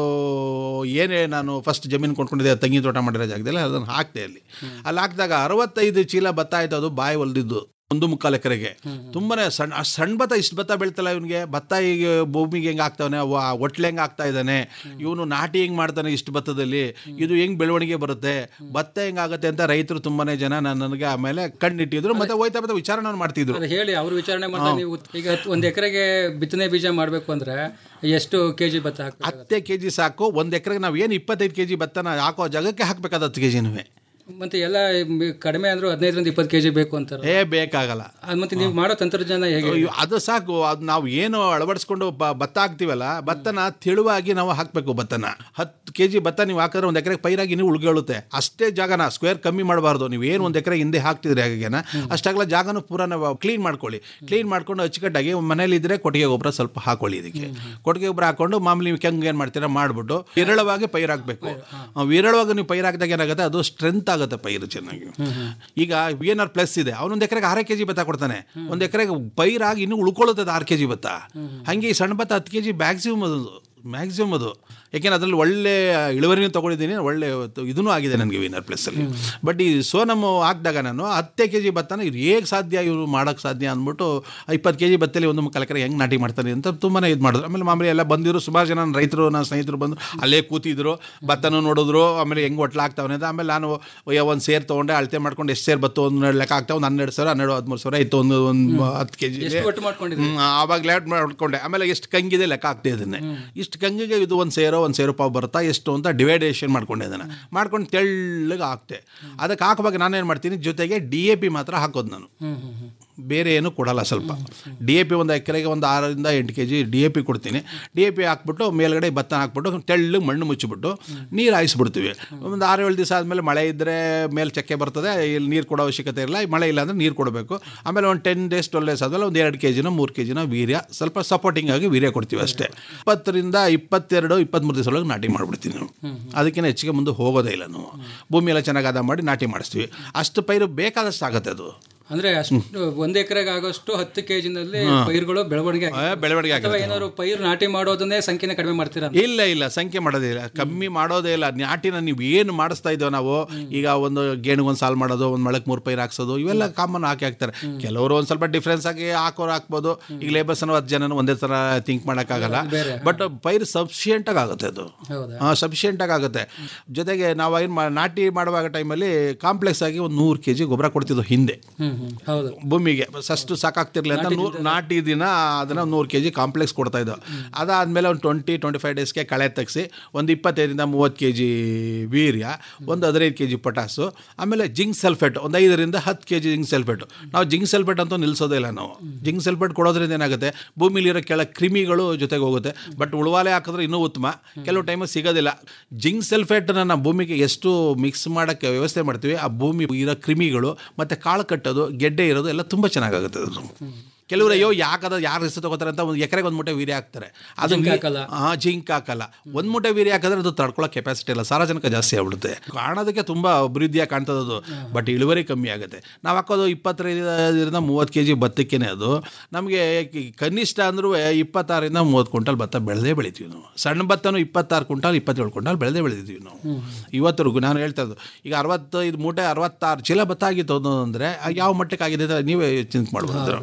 ಏನೇ ನಾನು ಫಸ್ಟ್ ಜಮೀನು ಕೊಂಡ್ಕೊಂಡಿದ್ದೆ ತಂಗಿ ತೋಟ ಮಾಡಿರೋ ಜಾಗದಲ್ಲಿ ಅದನ್ನು ಹಾಕ್ತೆ ಅಲ್ಲಿ ಅಲ್ಲಿ ಹಾಕಿದಾಗ ಅರವತ್ತೈದು ಚೀಲ ಭತ್ತ ಆಯ್ತು ಅದು ಬಾಯಿ ಹೊಲ್ದಿದ್ದು ಒಂದು ಮುಕ್ಕಾಲು ಎಕರೆಗೆ ತುಂಬಾನೇ ಸಣ್ಣ ಅಷ್ಟ್ ಸಣ್ಣ ಭತ್ತ ಇಷ್ಟು ಭತ್ತ ಬೆಳ್ತಲ್ಲ ಇವನಿಗೆ ಭತ್ತ ಈಗ ಭೂಮಿಗೆ ಹೆಂಗೆ ಆಗ್ತಾವನೆ ಒಟ್ಲೆ ಹೆಂಗೆ ಆಗ್ತಾ ಇದ್ದಾನೆ ಇವನು ನಾಟಿ ಹೆಂಗೆ ಮಾಡ್ತಾನೆ ಇಷ್ಟು ಭತ್ತದಲ್ಲಿ ಇದು ಹೆಂಗ್ ಬೆಳವಣಿಗೆ ಬರುತ್ತೆ ಭತ್ತ ಹೆಂಗಾಗುತ್ತೆ ಅಂತ ರೈತರು ತುಂಬಾನೇ ಜನ ನನ್ನ- ನನಗೆ ಆಮೇಲೆ ಕಣ್ಣಿಟ್ಟಿದ್ರು ಮತ್ತೆ ಹೋಯ್ತಾ ಬರ್ತಾ ವಿಚಾರಣೆ ಮಾಡ್ತಿದ್ರು ಅದು ಹೇಳಿ ಅವ್ರು ವಿಚಾರಣೆ ಮಾಡ್ತಾರೆ ನೀವು ಈಗ ಒಂದ್ ಎಕರೆಗೆ ಬಿತ್ತನೆ ಬೀಜ ಮಾಡ್ಬೇಕು ಅಂದ್ರೆ ಎಷ್ಟು ಕೆಜಿ ಭತ್ತ ಹಾಕ್ಬೇಕು ಹತ್ತೇ ಕೆ ಜಿ ಸಾಕು ಒಂದು ಎಕರೆಗೆ ನಾವು ಏನು ಇಪ್ಪತ್ತೈದು ಕೆ ಜಿ ಭತ್ತನ ಹಾಕೋ ಜಾಗಕ್ಕೆ ಹಾಕ್ಬೇಕಾದ ಹತ್ತು ಕೆ ಜಿನೂ ಮತ್ತೆ ಎಲ್ಲ ಮಿ- ಕಡಿಮೆ ಅಂದ್ರೂ ಹದಿನೈದರಿಂದ ಇಪ್ಪತ್ತು ಕೆಜಿ ಬೇಕು ಅಂತಾರೆ ಏ ಬೇಕಾಗಲ್ಲ ಅದ್ ಮತ್ತೆ ನೀವು ಮಾಡೋ ತಂತ್ರಜ್ಞಾನ ಹೇಗೆ ಅಯ್ಯೋ, ಅದು ಸಾಕು ಅದು ನಾವು ಏನು ಅಳವಡಿಸ್ಕೊಂಡು ಬ- ಭತ್ತ ಹಾಕ್ತೀವಲ್ಲ ಭತ್ತನ ತೆಳುವಾಗಿ ನಾವು ಹಾಕಬೇಕು ಭತ್ತನ ಹತ್ತು ಕೆ ಜಿ ಭತ್ತ ನೀವು ಹಾಕಿದ್ರೆ ಒಂದು ಎಕರೆಗೆ ಪೈರಾಗಿ ನೀವು ಉಳ್ಕೊಳ್ಳುತ್ತೆ ಅಷ್ಟೇ ಜಾಗನ ಸ್ಕ್ವೇರ್ ಕಮ್ಮಿ ಮಾಡಬಾರ್ದು ನೀವು ಏನು ಒಂದು ಎಕರೆ ಹಿಂದೆ ಹಾಕ್ತಿದ್ರಿ ಹಾಗೇನ ಅಷ್ಟಾಗಲ ಜಾಗನೂ ಪೂರ ನಾವು ಕ್ಲೀನ್ ಮಾಡ್ಕೊಳ್ಳಿ ಕ್ಲೀನ್ ಮಾಡ್ಕೊಂಡು ಅಚ್ಚುಕಟ್ಟಾಗಿ ಮನೇಲಿ ಇದ್ರೆ ಕೊಟ್ಟಿಗೆ ಗೊಬ್ಬರ ಸ್ವಲ್ಪ ಹಾಕೊಳ್ಳಿ ಇದಕ್ಕೆ ಕೊಟ್ಟಿಗೆ ಗೊಬ್ಬರ ಹಾಕೊಂಡು ಮಾಮೂಲಿ ಕೆಂಗ್ ಏನು ಮಾಡ್ತೀರಾ ಮಾಡ್ಬಿಟ್ಟು ವಿರಳವಾಗಿ ಪೈರ್ ಹಾಕಬೇಕು ವಿರಳವಾಗಿ ನೀವು ಪೈರ್ ಹಾಕಿದಾಗ ಏನಾಗುತ್ತೆ ಅದು ಸ್ಟ್ರೆಂತ್ ಆಗುತ್ತೆ ಪೈರು ಚೆನ್ನಾಗಿ ಈಗ ವಿ ಎನ್ ಆರ್ ಪ್ಲಸ್ ಇದೆ ಅವನೊಂದು ಎಕರೆಗೆ ಆರು ಕೆ ಜಿ ಭತ್ತ ಕೊಡ್ತಾನೆ ಒಂದು ಎಕರೆಗೆ ಪೈರಾಗಿ ಇನ್ನೂ ಉಳ್ಕೊಳ್ಳುತ್ತದೆ ಆರು ಕೆ ಜಿ ಭತ್ತ ಹಾಗೆ ಈ ಸಣ್ಣ ಭತ್ತ ಹತ್ತು ಕೆ ಜಿ ಮ್ಯಾಕ್ಸಿಮಮ್ ಅದು ಮ್ಯಾಕ್ಸಿಮಮ್ ಅದು ಯಾಕೆಂದ್ರೆ ಅದರಲ್ಲಿ ಒಳ್ಳೆ ಇಳುವರಿನೂ ತೊಗೊಂಡಿದ್ದೀನಿ ಒಳ್ಳೆ ಇದೂ ಆಗಿದೆ ನನಗೆ ವಿನರ್ ಪ್ಲಸ್ಸಲ್ಲಿ ಬಟ್ ಈ ಸೋನಮ್ಮು ಹಾಕಿದಾಗ ನಾನು ಹತ್ತೇ ಕೆ ಜಿ ಭತ್ತನ ಇದು ಹೇಗೆ ಸಾಧ್ಯ ಇವರು ಮಾಡೋಕ್ಕೆ ಸಾಧ್ಯ ಅಂದ್ಬಿಟ್ಟು ಇಪ್ಪತ್ತು ಕೆ ಜಿ ಭತ್ತಲ್ಲಿ ಒಂದು ಮುಕ್ಕಾಲು ಎಕರೆ ಹೆಂಗೆ ನಾಟಿ ಮಾಡ್ತಾರೆ ಅಂತ ತುಂಬಾ ಇದು ಮಾಡಿದ್ರು ಆಮೇಲೆ ಮಾಮೂಲಿ ಎಲ್ಲ ಬಂದಿರು ಸುಮಾರು ಜನ ನನ್ನ ರೈತರು ನನ್ನ ಸ್ನೇಹಿತರು ಬಂದು ಅಲ್ಲೇ ಕೂತಿದ್ರು ಭತ್ತನೂ ನೋಡಿದ್ರು ಆಮೇಲೆ ಹೆಂಗೆ ಒಟ್ಲ ಆಗ್ತಾವನೆ ಅಂತ ಆಮೇಲೆ ನಾನು ಒಂದು ಸೇರ್ ತೊಗೊಂಡೆ ಅಳತೆ ಮಾಡ್ಕೊಂಡು ಎಷ್ಟು ಸೇರ್ ಬತ್ತು ಒಂದು ಲೆಕ್ಕ ಆಗ್ತಾವೆ ಒಂದು ಹನ್ನೆರಡು ಸಾವಿರ ಹನ್ನೆರಡು ಹದಿಮೂರು ಸಾವಿರ ಇತ್ತು ಒಂದು ಒಂದು ಹತ್ತು ಕೆ ಜಿ ಎಷ್ಟು ಒಟ್ಟು ಮಾಡ್ಕೊಂಡಿದ್ರಿ ಆವಾಗ ಲೇಟ್ ಮಾಡ್ಕೊಂಡೆ ಆಮೇಲೆ ಎಷ್ಟು ಕಂಗಿದೆ ಲೆಕ್ಕ ಆಗ್ತಾ ಇದನ್ನೇ ಇಷ್ಟು ಕಂಗಿಗೆ ಇದು ಒಂದು ಸೇರೋ ಒಂದು ಸೇರು ಪಾವು ಬರುತ್ತಾ ಎಷ್ಟು ಅಂತ ಡಿವೈಡೇಷನ್ ಮಾಡ್ಕೊಂಡೆ ಅದನ್ನು ಮಾಡ್ಕೊಂಡು ತೆಳ್ಳಗೆ ಹಾಕ್ತೆ ಅದಕ್ಕೆ ಹಾಕುವಾಗ ನಾನೇನು ಮಾಡ್ತೀನಿ ಜೊತೆಗೆ ಡಿ ಎ ಪಿ ಮಾತ್ರ ಹಾಕೋದು ನಾನು ಹ್ಮ್ ಹ್ಮ್ ಹ್ಮ್ ಬೇರೆ ಏನು ಕೊಡಲ್ಲ ಸ್ವಲ್ಪ ಡಿ ಎ ಪಿ ಒಂದು ಎಕರೆಗೆ ಒಂದು ಆರರಿಂದ ಎಂಟು K G D A P ಕೊಡ್ತೀನಿ ಡಿ ಎ ಪಿ ಹಾಕ್ಬಿಟ್ಟು ಮೇಲ್ಗಡೆ ಭತ್ತ ಹಾಕ್ಬಿಟ್ಟು ತೆಳ್ಳಗೆ ಮಣ್ಣು ಮುಚ್ಚಿಬಿಟ್ಟು ನೀರು ಹಾಯಿಸ್ಬಿಡ್ತೀವಿ ಒಂದು ಆರು ಏಳು ದಿವಸ ಆದಮೇಲೆ ಮಳೆ ಇದ್ದರೆ ಮೇಲೆ ಚಕ್ಕೆ ಬರ್ತದೆ ಇಲ್ಲಿ ನೀರು ಕೊಡೋ ಅವಶ್ಯಕತೆ ಇರಲ್ಲ ಮಳೆ ಇಲ್ಲ ಅಂದರೆ ನೀರು ಕೊಡಬೇಕು ಆಮೇಲೆ ಒಂದು ಟೆನ್ ಡೇಸ್ ಟ್ವೆಲ್ ಡೇಸ್ ಆದಮೇಲೆ ಒಂದು ಎರಡು ಕೆ ಜಿನ ಮೂರು ಕೆ ಜಿನ ವೀರ್ಯ ಸ್ವಲ್ಪ ಸಪೋರ್ಟಿಂಗ್ ಆಗಿ ವೀರ್ಯ ಕೊಡ್ತೀವಿ ಅಷ್ಟೇ ಇಪ್ಪತ್ತರಿಂದ ಇಪ್ಪತ್ತೆರಡು ಇಪ್ಪತ್ತ್ಮೂರು ದಿವಸ ಒಳಗೆ ನಾಟಿ ಮಾಡಿಬಿಡ್ತೀವಿ ನಾವು ಅದಕ್ಕಿಂತ ಹೆಚ್ಚಿಗೆ ಮುಂದೆ ಹೋಗೋದೇ ಇಲ್ಲ ನಾವು ಭೂಮಿ ಎಲ್ಲ ಚೆನ್ನಾಗಿ ಹದ ಮಾಡಿ ನಾಟಿ ಮಾಡಿಸ್ತೀವಿ ಅಷ್ಟು ಪೈರು ಬೇಕಾದಷ್ಟು ಆಗುತ್ತೆ ಅದು ಅಂದ್ರೆ ಅಷ್ಟು ಒಂದ್ ಎಕರೆಗೆ ಆಗೋಷ್ಟು ಹತ್ತು ಕೆಜಿನಲ್ಲಿ ಪೈರುಗಳು ಬೆಳವಣಿಗೆ ಆಗಿದೆ. ಆ, ಬೆಳವಣಿಗೆ ಅಥವಾ ಆಗುತ್ತೆ ಏನಾದ್ರು ಪೈರು ನಾಟಿ ಮಾಡೋದನ್ನೇ ಸಂಖ್ಯೆನ ಕಡಿಮೆ ಮಾಡ್ತೀರಾ ಇಲ್ಲ ಇಲ್ಲ ಸಂಖ್ಯೆ ಮಾಡೋದೇ ಇಲ್ಲ ಕಮ್ಮಿ ಮಾಡೋದೇ ಇಲ್ಲ ನಾಟಿನ ನೀವು ಏನು ಮಾಡಿಸ್ತಾ ಇದ್ದೇವೆ ನಾವು ಈಗ ಒಂದು ಗೇಣಿಗೊಂದು ಸಾಲು ಮಾಡೋದು ಒಂದು ಮಳಕ್ಕೆ ಮೂರು ಪೈರು ಹಾಕ್ಸೋದು ಇವೆಲ್ಲ ಕಾಮನ್ ಹಾಕಿ ಹಾಕ್ತಾರೆ ಕೆಲವರು ಒಂದು ಸ್ವಲ್ಪ ಡಿಫ್ರೆನ್ಸ್ ಆಗಿ ಹಾಕೋರು ಹಾಕ್ಬೋದು ಈಗ ಲೇಬರ್ಸ್ ಅನ್ನೋ ಹತ್ತು ಜನ ಒಂದೇ ಥರ ಥಿಂಕ್ ಮಾಡೋಕ್ಕಾಗಲ್ಲ ಬಟ್ ಪೈರು ಸಫಿಷಿಯೆಂಟಾಗಿ ಆಗುತ್ತೆ ಅದು ಹೌದಾ ಹಾಂ ಸಫಿಷಿಯೆಂಟಾಗಿ ಆಗುತ್ತೆ ಜೊತೆಗೆ ನಾವು ಏನು ಮಾ ನಾಟಿ ಮಾಡುವಾಗ ಟೈಮಲ್ಲಿ ಕಾಂಪ್ಲೆಕ್ಸ್ ಆಗಿ ಒಂದು ನೂರು ಕೆ ಜಿ ಗೊಬ್ಬರ ಕೊಡ್ತಿದ್ವು ಹಿಂದೆ ಹ್ಮ್ ಹ್ಮ್ ಹೌದು ಭೂಮಿಗೆ ಅಷ್ಟು ಸಾಕಾಗ್ತಿರ್ಲಿಲ್ಲ ಅಂತ ನೂರು ನಾಟಿ ದಿನ ಅದನ್ನು ನೂರು ಕೆ ಜಿ ಕಾಂಪ್ಲೆಕ್ಸ್ ಕೊಡ್ತಾ ಇದ್ದೋ ಅದಾದಮೇಲೆ ಒಂದು ಟ್ವೆಂಟಿ ಟ್ವೆಂಟಿ ಫೈವ್ ಡೇಸ್ಗೆ ಕಳೆ ತೆಗೆಸಿ ಒಂದು ಇಪ್ಪತ್ತೈದರಿಂದ ಮೂವತ್ತು ಕೆ ಜಿ ವೀರ್ಯ ಒಂದು ಹದಿನೈದು ಕೆ ಜಿ ಪೊಟಾಸು ಆಮೇಲೆ ಜಿಂಕ್ ಸಲ್ಫೇಟ್ ಒಂದು ಐದರಿಂದ ಹತ್ತು ಕೆ ಜಿ ಜಿಂಕ್ ಸಲ್ಫೇಟ್ ನಾವು ಜಿಂಕ್ ಸಲ್ಫೇಟ್ ಅಂತೂ ನಿಲ್ಲಿಸೋದೇ ಇಲ್ಲ ನಾವು ಜಿಂಕ್ ಸಲ್ಫೇಟ್ ಕೊಡೋದ್ರಿಂದ ಏನಾಗುತ್ತೆ ಭೂಮಿಲಿರೋ ಕೆಳ ಕ್ರಿಮಿಗಳು ಜೊತೆಗೆ ಹೋಗುತ್ತೆ ಬಟ್ ಉಳುವಾಲೆ ಹಾಕಿದ್ರೆ ಇನ್ನೂ ಉತ್ತಮ ಕೆಲವು ಟೈಮು ಸಿಗೋದಿಲ್ಲ ಜಿಂಕ್ ಸಲ್ಫೇಟನ್ನ ನಾವು ಭೂಮಿಗೆ ಎಷ್ಟು ಮಿಕ್ಸ್ ಮಾಡೋಕ್ಕೆ ವ್ಯವಸ್ಥೆ ಮಾಡ್ತೀವಿ ಆ ಭೂಮಿ ಇರೋ ಕ್ರಿಮಿಗಳು ಮತ್ತು ಕಾಳು ಕಟ್ಟೋದು ಗೆಡ್ಡೆ ಇರೋದು ಎಲ್ಲ ತುಂಬ ಚೆನ್ನಾಗಾಗುತ್ತೆ ಅದು ಕೆಲವರು ಅಯ್ಯೋ ಯಾಕದ ಯಾರು ಹೆಸರು ತಗೋತಾರೆ ಅಂತ ಒಂದು ಎಕರೆಗೆ ಒಂದು ಮೂಟೆ ವೀರ್ಯ ಹಾಕ್ತಾರೆ ಅದು ಜಿಂಕ್ ಹಾಕಲ್ಲ. ಹಾಂ ಜಿಂಕ್ ಹಾಕಲ್ಲ ಒಂದು ಮೂಟೆ ವೀರ್ಯ ಹಾಕಿದ್ರೆ ಅದು ತಡ್ಕೊಳ್ಳೋ ಕೆಪಾಸಿಟಿ ಇಲ್ಲ ಸಾರಜನಕ ಜಾಸ್ತಿ ಆಗ್ಬಿಡುತ್ತೆ ಕಾಣೋದಕ್ಕೆ ತುಂಬ ಅಭಿವೃದ್ಧಿಯಾಗಿ ಕಾಣ್ತದೆ ಅದು ಬಟ್ ಇಳುವರಿ ಕಮ್ಮಿ ಆಗುತ್ತೆ ನಾವು ಹಾಕೋದು ಇಪ್ಪತ್ತೈದರಿಂದ ಮೂವತ್ತು ಕೆ ಜಿ ಭತ್ತಕ್ಕೇ ಅದು ನಮಗೆ ಕನಿಷ್ಠ ಅಂದ್ರೂ ಇಪ್ಪತ್ತಾರರಿಂದ ಮೂವತ್ತು ಕ್ವಿಂಟಲ್ ಭತ್ತ ಬೆಳೆದೇ ಬೆಳಿತೀವಿ ನಾವು ಸಣ್ಣ ಭತ್ತನೂ ಇಪ್ಪತ್ತಾರು ಕ್ವಿಂಟಲ್ ಇಪ್ಪತ್ತೇಳು ಕ್ವಿಂಟಲ್ ಬೆಳೆದೇ ಬೆಳೆದಿದ್ದೀವಿ ನಾವು ಇವತ್ತರೆಗೂ ನಾನು ಹೇಳ್ತಾ ಇದ್ದು ಈಗ ಅರವತ್ತೈದು ಮೂಟೆ ಅರವತ್ತಾರು ಚೀಲ ಭತ್ತ ಆಗಿತ್ತು ಅದು ಅಂದರೆ ಯಾವ ಮಟ್ಟಕ್ಕೆ ಆಗಿದೆ ಅಂತ ನೀವೇ ಚಿಂತೆ ಮಾಡ್ಬೋದು